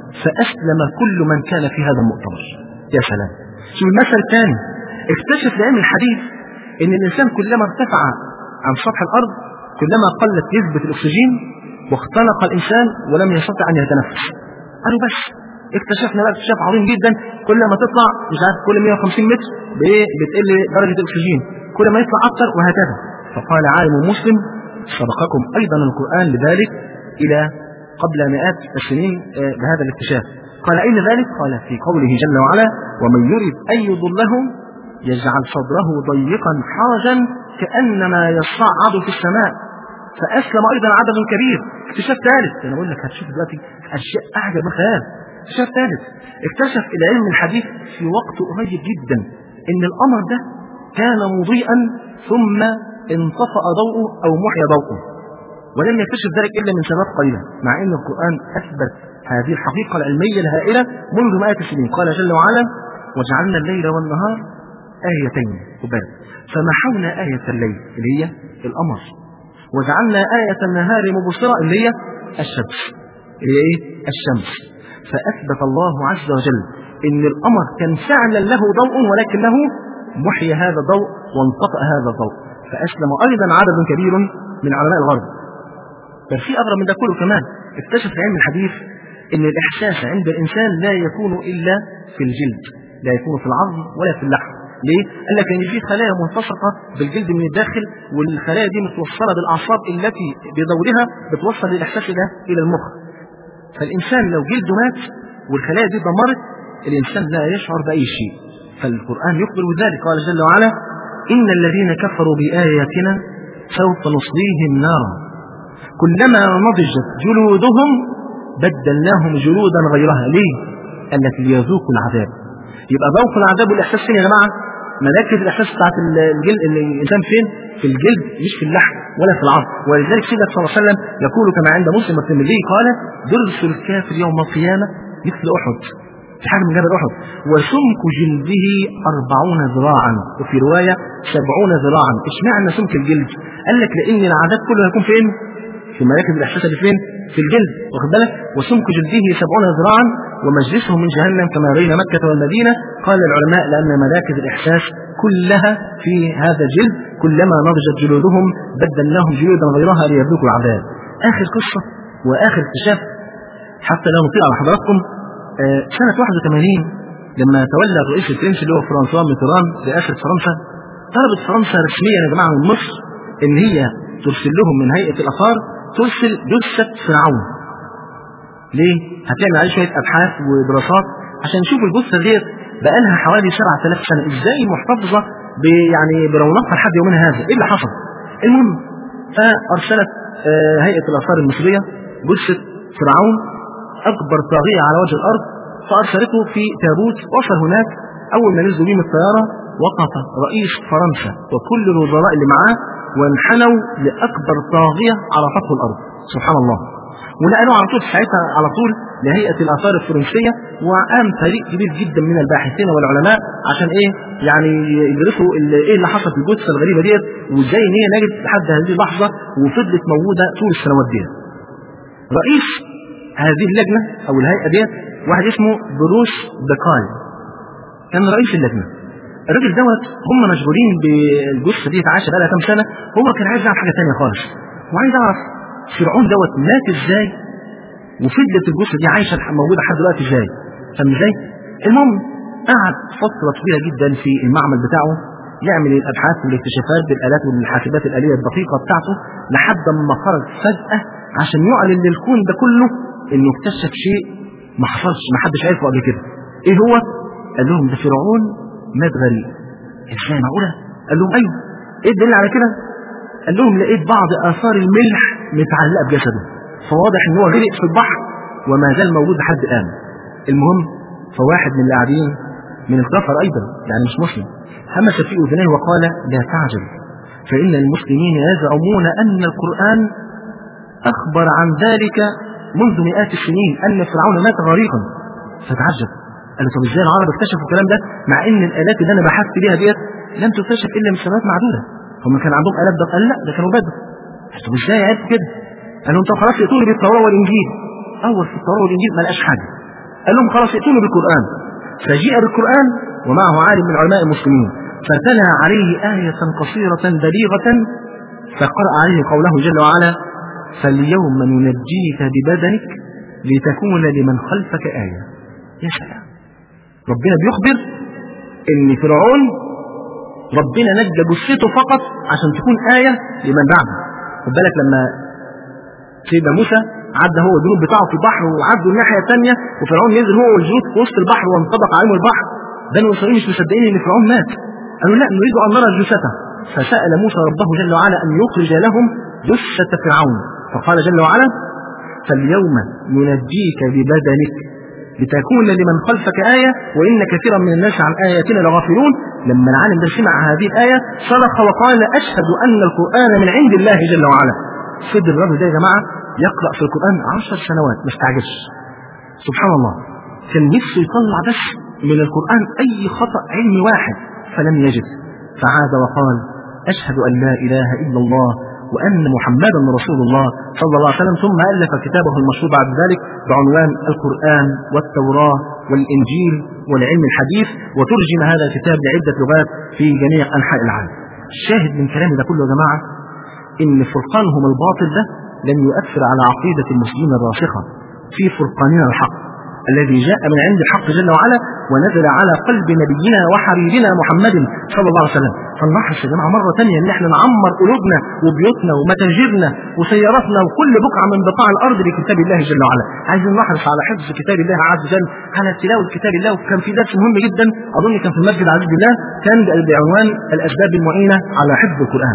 فاسلم كل من كان في هذا المؤتمر يا سلام شوف المثل الثاني اكتشف لعلم الحديث ان الانسان كلما ارتفع عن سطح الارض كلما قلت نسبة الأكسجين واختنق الإنسان ولم يستطع أن يتنفس قالوا بس اكتشفنا بقى اكتشاف عظيم جدا كل ما تطلع مش عارف كل 150 متر بايه بتقل درجة الأكسجين كل ما يطلع أكثر وهكذا فقال عالم مسلم سبقكم أيضا القرآن لذلك إلى قبل مئات السنين بهذا الاكتشاف قال أين ذلك؟ قال في قوله جل وعلا ومن يريد أن يضله يجعل صدره ضيقا حرجا كأنما يصعد في السماء فأسلم أيضا عدد كبير اكتشاف ثالث أنا بقول لك هتشوف دلوقتي أشياء أعجب من الخيال اكتشاف ثالث اكتشف العلم الحديث في وقت قريب جدا إن القمر ده كان مضيئا ثم انطفأ ضوءه أو محي ضوءه ولم يكتشف ذلك إلا من سنوات قليلة مع أن القرآن أثبت هذه الحقيقة العلمية الهائلة منذ مئات السنين قال جل وعلا وجعلنا الليل والنهار آيتين وبس فمحونا آية الليل اللي هي القمر وجعلنا آية النهار مبصرة اللي هي الشمس اللي هي إيه؟ الشمس فأثبت الله عز وجل إن القمر كان فعلا له ضوء ولكنه محي هذا الضوء وانطفأ هذا الضوء فأسلم أيضا عدد كبير من علماء الغرب بل في أغرب من ده كله كمان اكتشف علم الحديث ان الاحساس عند الانسان لا يكون الا في الجلد لا يكون في العظم ولا في اللحم ليه؟ قال لك ان في خلايا ملتصقه بالجلد من الداخل والخلايا دي متوصله بالاعصاب التي بدورها بتوصل الاحساس ده الى المخ فالانسان لو جلده مات والخلايا دي دمرت الانسان لا يشعر باي شيء فالقران يخبر بذلك قال جل وعلا ان الذين كفروا باياتنا سوف نصليهم نارا كلما نضجت جلودهم بدلناهم جلودا غيرها ليه؟ قال لك ليذوقوا العذاب يبقى ذوق العذاب والاحساس فين يا جماعه؟ مراكز الاحساس بتاعت الجلد الانسان فين؟ في الجلد مش في اللحم ولا في العظم ولذلك سيدنا صلى الله عليه وسلم يقول كما عند مسلم الترمذي قال درس الكافر يوم القيامه مثل احد في حاجه من جبل احد وسمك جلده أربعون ذراعا وفي روايه سبعون ذراعا اشمعنى سمك الجلد؟ قال لك لان العذاب كله هيكون فين؟ في مراكز الاحساس اللي فين؟ في الجلد واخد بالك وسمك جلده سبعون ذراعا ومجلسه من جهنم كما بين مكة والمدينة قال العلماء لأن مراكز الإحساس كلها في هذا الجلد كلما نضجت جلودهم بدلناهم جلودا غيرها ليذوقوا العذاب آخر قصة وآخر اكتشاف حتى لا نطيل على حضراتكم آه سنة 81 لما تولى الرئيس الفرنسي اللي هو فرانسوا ميتران رئاسة فرنسا طلبت فرنسا رسميا يا جماعة من مصر إن هي ترسل لهم من هيئة الآثار ترسل جثة فرعون ليه؟ هتعمل عليه شوية أبحاث ودراسات عشان نشوف الجثة ديت بقالها حوالي 7000 سنة ازاي محتفظة يعني برونقها لحد يومنا هذا ايه اللي حصل؟ المهم فأرسلت هيئة الآثار المصرية جثة فرعون أكبر طاغية على وجه الأرض فأرسلته في تابوت وصل هناك أول ما نزلوا بيه من الطيارة وقف رئيس فرنسا وكل الوزراء اللي معاه وانحنوا لأكبر طاغية على سطح الأرض سبحان الله ونقلوه على طول ساعتها على طول لهيئة الآثار الفرنسية وقام فريق كبير جدا من الباحثين والعلماء عشان إيه يعني يدرسوا إيه اللي حصل في الجثة الغريبة ديت وإزاي إن هي نجت لحد هذه اللحظة وفضلت موجودة طول السنوات ديت. رئيس هذه اللجنة أو الهيئة ديت واحد اسمه بروس بكاي كان رئيس اللجنة الراجل دوت هم مشغولين بالجثه دي عايشه بقى لها كام سنه هو كان عايز يعرف حاجه ثانيه خالص وعايز يعرف فرعون دوت مات ازاي وفضلت الجثه دي عايشه موجوده لحد دلوقتي ازاي فاهم ازاي؟ المهم قعد فتره طويله جدا في المعمل بتاعه يعمل الابحاث والاكتشافات بالالات والحاسبات الاليه الدقيقه بتاعته لحد ما خرج فجاه عشان يعلن للكون ده كله انه اكتشف شيء ما حصلش ما حدش عرفه قبل كده ايه هو؟ قال لهم ده فرعون مات غريب ازاي معقوله قال لهم ايوه ايه الدليل على كده قال لهم لقيت بعض اثار الملح متعلقه بجسده فواضح ان هو غرق في البحر وما زال موجود لحد الان المهم فواحد من اللي قاعدين من الكفر ايضا يعني مش مسلم همس في اذنيه وقال لا تعجل فان المسلمين يزعمون ان القران اخبر عن ذلك منذ مئات السنين ان فرعون مات غريقا فتعجب قال له طب ازاي العرب اكتشفوا الكلام ده مع ان الالات اللي انا بحثت بيها ديت لم تكتشف الا من سنوات معدوده هم كان عندهم الات ده قال لا ده كانوا بدر طب ازاي عرفوا كده قال لهم طب خلاص ائتوني بالتوراه والانجيل اول في التوراه والانجيل ما لقاش حاجه قال لهم خلاص ائتوني بالقران فجيء بالقران ومعه عالم من علماء المسلمين فتلا عليه آية قصيرة بليغة فقرأ عليه قوله جل وعلا فاليوم ننجيك ببدنك لتكون لمن خلفك آية يا سلام ربنا بيخبر ان فرعون ربنا نجى جثته فقط عشان تكون آية لمن بعده خد بالك لما سيدنا موسى عدى هو الجنود بتاعه في البحر وعدوا الناحية الثانية وفرعون نزل هو والجنود في وسط البحر وانطبق عليهم البحر بنو إسرائيل مش مصدقين إن فرعون مات قالوا لا نريد أن نرى جثته فسأل موسى ربه جل وعلا أن يخرج لهم جثة فرعون فقال جل وعلا فاليوم ننجيك ببدنك لتكون لمن خلفك آية وإن كثيرا من الناس عن آياتنا لغافلون لما العالم ده سمع هذه الآية صرخ وقال أشهد أن القرآن من عند الله جل وعلا فضل الرجل ده يا جماعة يقرأ في القرآن عشر سنوات ما استعجلش سبحان الله كان نفسه يطلع بس من القرآن أي خطأ علمي واحد فلم يجد فعاد وقال أشهد أن لا إله إلا الله وأن محمدا رسول الله صلى الله عليه وسلم ثم ألف كتابه المشهور بعد ذلك بعنوان القرآن والتوراة والإنجيل والعلم الحديث وترجم هذا الكتاب لعدة لغات في جميع أنحاء العالم الشاهد من كلامي ده كله يا جماعة إن فرقانهم الباطل ده لم يؤثر على عقيدة المسلمين الراسخة في فرقاننا الحق الذي جاء من عند الحق جل وعلا ونزل على قلب نبينا وحبيبنا محمد صلى الله عليه وسلم فنلاحظ يا جماعه مره ثانيه ان احنا نعمر قلوبنا وبيوتنا ومتاجرنا وسياراتنا وكل بقعه من بقاع الارض بكتاب الله جل وعلا عايزين نحرص على حفظ كتاب الله عز وجل على تلاوه كتاب الله وكان في درس مهم جدا اظن كان في المسجد عزيز الله كان بعنوان الاسباب المعينه على حفظ القران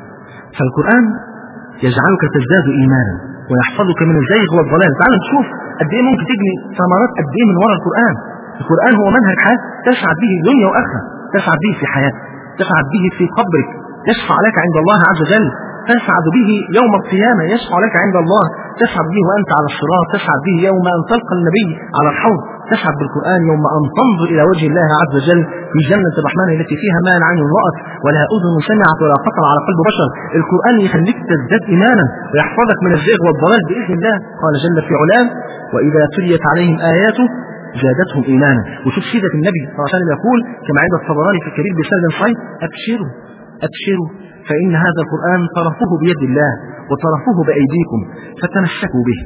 فالقران يجعلك تزداد ايمانا ويحفظك من الزيغ والضلال تعال نشوف قد ايه ممكن تجني ثمرات قد ايه من وراء القران القران هو منهج حياه تسعد به دنيا واخره تسعد به في حياتك تسعد به في قبرك يشفع لك عند الله عز وجل تسعد به يوم القيامة يشفع لك عند الله تسعد به وأنت على الصراط تسعد به يوم أن تلقى النبي على الحوض تسعد بالقرآن يوم أن تنظر إلى وجه الله عز وجل في جنة الرحمن التي فيها ما لا عين رأت ولا أذن سمعت ولا خطر على قلب بشر القرآن يخليك تزداد إيمانا ويحفظك من الزيغ والضلال بإذن الله قال جل في علام وإذا تليت عليهم آياته زادتهم إيمانا وشوف سيدة النبي صلى الله عليه وسلم يقول كما عند الطبراني في الكبير بسند صحيح أبشروا أبشروا فإن هذا القرآن طرفه بيد الله وطرفه بأيديكم فتمسكوا به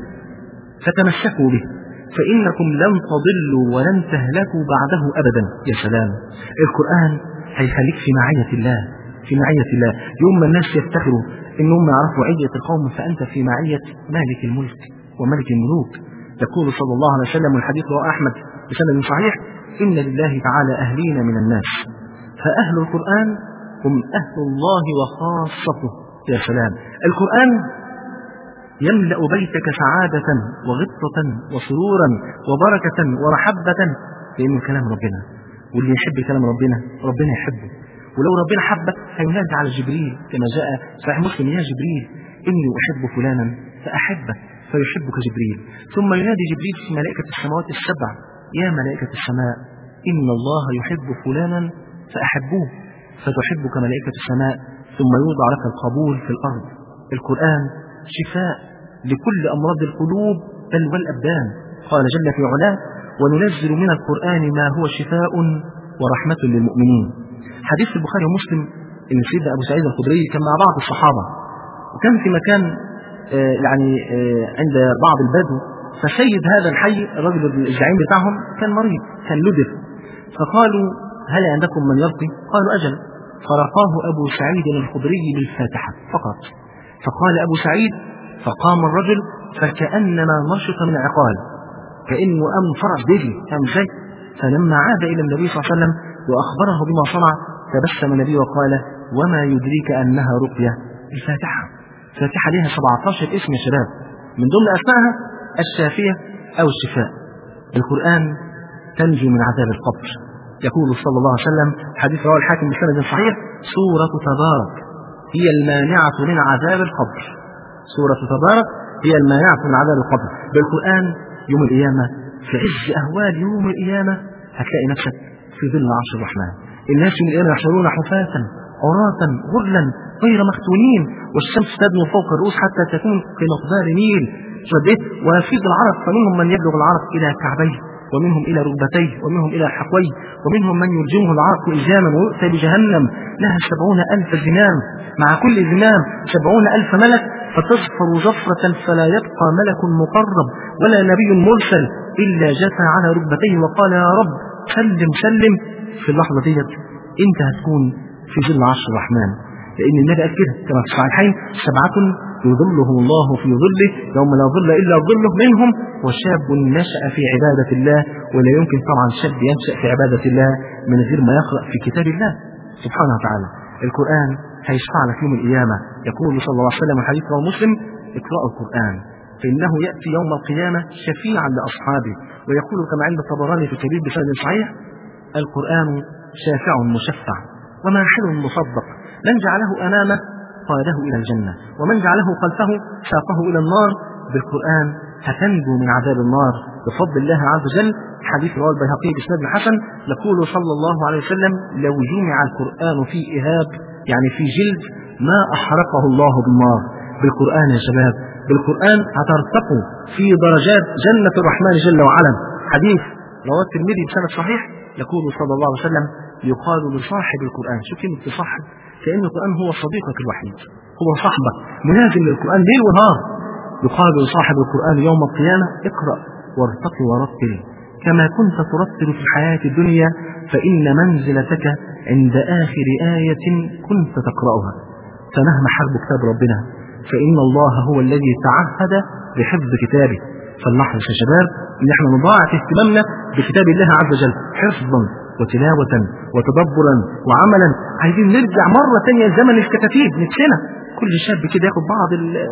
فتمسكوا به فإنكم لن تضلوا ولن تهلكوا بعده أبدا يا سلام القرآن هيخليك في معية الله في معية الله يوم ما الناس يفتخروا إنهم يعرفوا عية القوم فأنت في معية مالك الملك وملك الملوك يقول صلى الله عليه وسلم والحديث رواه أحمد بسند صحيح إن لله تعالى أهلين من الناس فأهل القرآن هم أهل الله وخاصته يا سلام القرآن يملأ بيتك سعادة وغبطة وسرورا وبركة ورحبة لأنه كلام ربنا واللي يحب كلام ربنا ربنا يحبه ولو ربنا حبك هينادي على جبريل كما جاء صحيح مسلم يا جبريل إني أحب فلانا فأحبه فيحبك جبريل ثم ينادي جبريل في ملائكة السماوات السبع يا ملائكة السماء إن الله يحب فلانا فأحبوه فتحبك ملائكة السماء ثم يوضع لك القبول في الأرض القرآن شفاء لكل أمراض القلوب بل والأبدان قال جل في علاه وننزل من القرآن ما هو شفاء ورحمة للمؤمنين حديث البخاري ومسلم ان سيدنا ابو سعيد الخدري كان مع بعض الصحابه وكان في مكان آه يعني آه عند بعض البدو فسيد هذا الحي الرجل الزعيم بتاعهم كان مريض كان لدف فقالوا هل عندكم من يرقي؟ قالوا اجل فرقاه ابو سعيد الخدري بالفاتحه فقط فقال ابو سعيد فقام الرجل فكانما نشط من عقال كانه ام فرج بيجي فاهم ازاي؟ فلما عاد الى النبي صلى الله عليه وسلم وأخبره بما صنع تبسم النبي وقال وما يدريك أنها رقية الفاتحة الفاتحة لها 17 اسم يا شباب من ضمن أسمائها الشافية أو الشفاء القرآن تنجو من عذاب القبر يقول صلى الله عليه وسلم حديث رواه الحاكم بسند صحيح سورة تبارك هي المانعة من عذاب القبر سورة تبارك هي المانعة من عذاب القبر بالقرآن يوم القيامة في عز أهوال يوم القيامة هتلاقي نفسك في ظل عرش الرحمن الناس من الآن يحشرون حفاة عراة غرلا غير مختونين والشمس تدنو فوق الرؤوس حتى تكون كمقدار ميل شديد ويفيض العرق فمنهم من يبلغ العرق إلى كعبيه ومنهم إلى ركبتيه ومنهم إلى حقويه ومنهم من يلجمه العرق إلجاما ويؤتى بجهنم لها سبعون ألف زمام مع كل زمام سبعون ألف ملك فتصفر زفرة فلا يبقى ملك مقرب ولا نبي مرسل إلا جثى على ركبتيه وقال يا رب سلم سلم في اللحظة ديت انت هتكون في ظل عرش الرحمن لأن النبي قال كده كما في الصحيحين سبعة يظلهم الله في ظله يوم لا ظل إلا ظله منهم وشاب نشأ في عبادة الله ولا يمكن طبعا شاب ينشأ في عبادة الله من غير ما يقرأ في كتاب الله سبحانه وتعالى القرآن هيشفع لك يوم القيامة يقول صلى الله عليه وسلم الحديث رواه مسلم اقرأوا القرآن فإنه يأتي يوم القيامة شفيعا لأصحابه ويقول كما عند الطبراني في الكبير بسند صحيح القرآن شافع مشفع وماحل مصدق من جعله أمامه قاده إلى الجنة ومن جعله خلفه ساقه إلى النار بالقرآن هتنجو من عذاب النار بفضل الله عز وجل حديث رواه البيهقي بإسناد الحسن يقول صلى الله عليه وسلم لو جمع القرآن في إهاب يعني في جلد ما أحرقه الله بالنار بالقرآن يا شباب بالقرآن هترتقوا في درجات جنة الرحمن جل وعلا حديث رواه الترمذي بسند صحيح يقول صلى الله عليه وسلم يقال لصاحب القرآن شو كلمة صاحب كأن القرآن هو صديقك الوحيد هو صاحبك ملازم للقرآن ليل ونهار يقال لصاحب القرآن يوم القيامة اقرأ وارتقي ورتل كما كنت ترتل في الحياة الدنيا فإن منزلتك عند آخر آية كنت تقرأها فمهما حرب كتاب ربنا فإن الله هو الذي تعهد بحفظ كتابه فلنحرص يا شباب ان احنا نضاعف اهتمامنا بكتاب الله عز وجل حفظا وتلاوة وتدبرا وعملا عايزين نرجع مرة تانية لزمن الكتاتيب نفسنا كل شاب كده ياخد بعض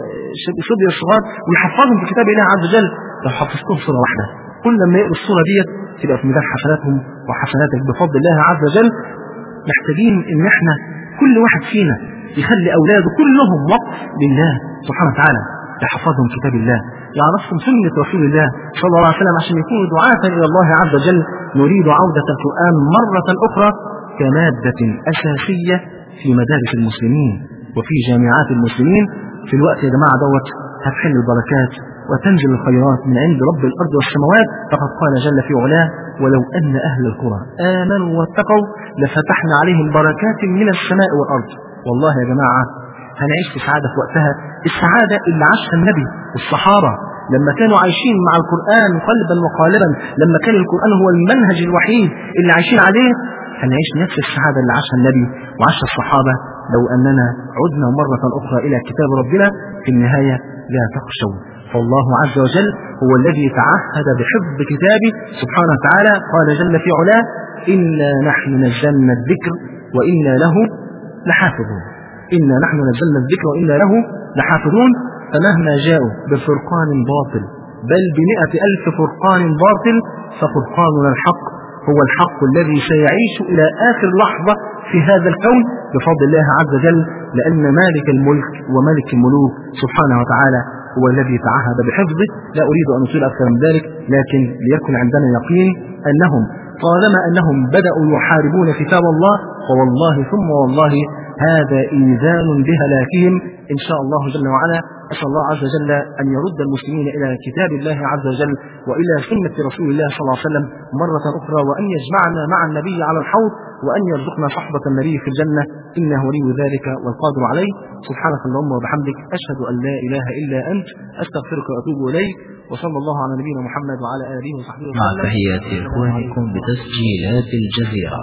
الصبية الصغار ويحفظهم في كتاب الله عز وجل لو حفظتهم صورة واحدة كل لما يقروا الصورة ديت تبقى في ميدان حسناتهم وحسناتك بفضل الله عز وجل محتاجين ان احنا كل واحد فينا يخلي اولاده كلهم وقف لله سبحانه وتعالى يحفظهم كتاب الله يعرفهم سنة رسول الله صلى الله عليه وسلم عشان يكونوا دعاة إلى الله عز وجل نريد عودة القرآن مرة أخرى كمادة أساسية في مدارس المسلمين وفي جامعات المسلمين في الوقت يا جماعة دوت هتحل البركات وتنزل الخيرات من عند رب الأرض والسماوات فقد قال جل في علاه ولو أن أهل القرى آمنوا واتقوا لفتحنا عليهم بركات من السماء والأرض والله يا جماعة هنعيش في سعادة في وقتها السعادة اللي عاشها النبي والصحابة لما كانوا عايشين مع القرآن قلبا وقالبا لما كان القرآن هو المنهج الوحيد اللي عايشين عليه هنعيش نفس السعادة اللي عاشها النبي وعاشها الصحابة لو أننا عدنا مرة أخرى إلى كتاب ربنا في النهاية لا تخشوا فالله عز وجل هو الذي تعهد بحفظ كتابه سبحانه وتعالى قال جل في علاه إنا نحن نزلنا الذكر وإنا له لحافظون إنا نحن نزلنا الذكر وإنا له لحافظون فمهما جاءوا بفرقان باطل بل بمئة ألف فرقان باطل ففرقاننا الحق هو الحق الذي سيعيش إلى آخر لحظة في هذا الكون بفضل الله عز وجل لأن مالك الملك وملك الملوك سبحانه وتعالى هو الذي تعهد بحفظه لا أريد أن أطيل أكثر من ذلك لكن ليكن عندنا يقين أنهم طالما أنهم بدأوا يحاربون كتاب الله فوالله ثم والله هذا إيذان بهلاكهم إن شاء الله جل وعلا أسأل الله عز وجل أن يرد المسلمين إلى كتاب الله عز وجل وإلى سنة رسول الله صلى الله عليه وسلم مرة أخرى وأن يجمعنا مع النبي على الحوض وأن يرزقنا صحبة النبي في الجنة إنه ولي ذلك والقادر عليه سبحانك اللهم وبحمدك أشهد أن لا إله إلا أنت أستغفرك وأتوب إليك وصلى الله على نبينا محمد وعلى آله وصحبه مع وسلم تحيات إخوانكم بتسجيلات الجزيرة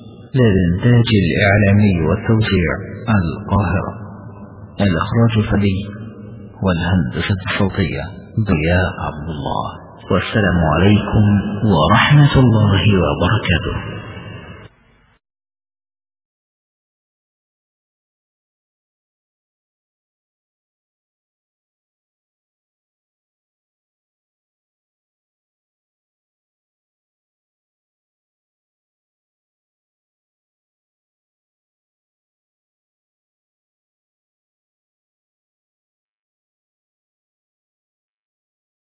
للإنتاج الإعلامي والتوزيع القاهرة الإخراج الفني والهندسة الصوتية ضياء عبد الله والسلام عليكم ورحمة الله وبركاته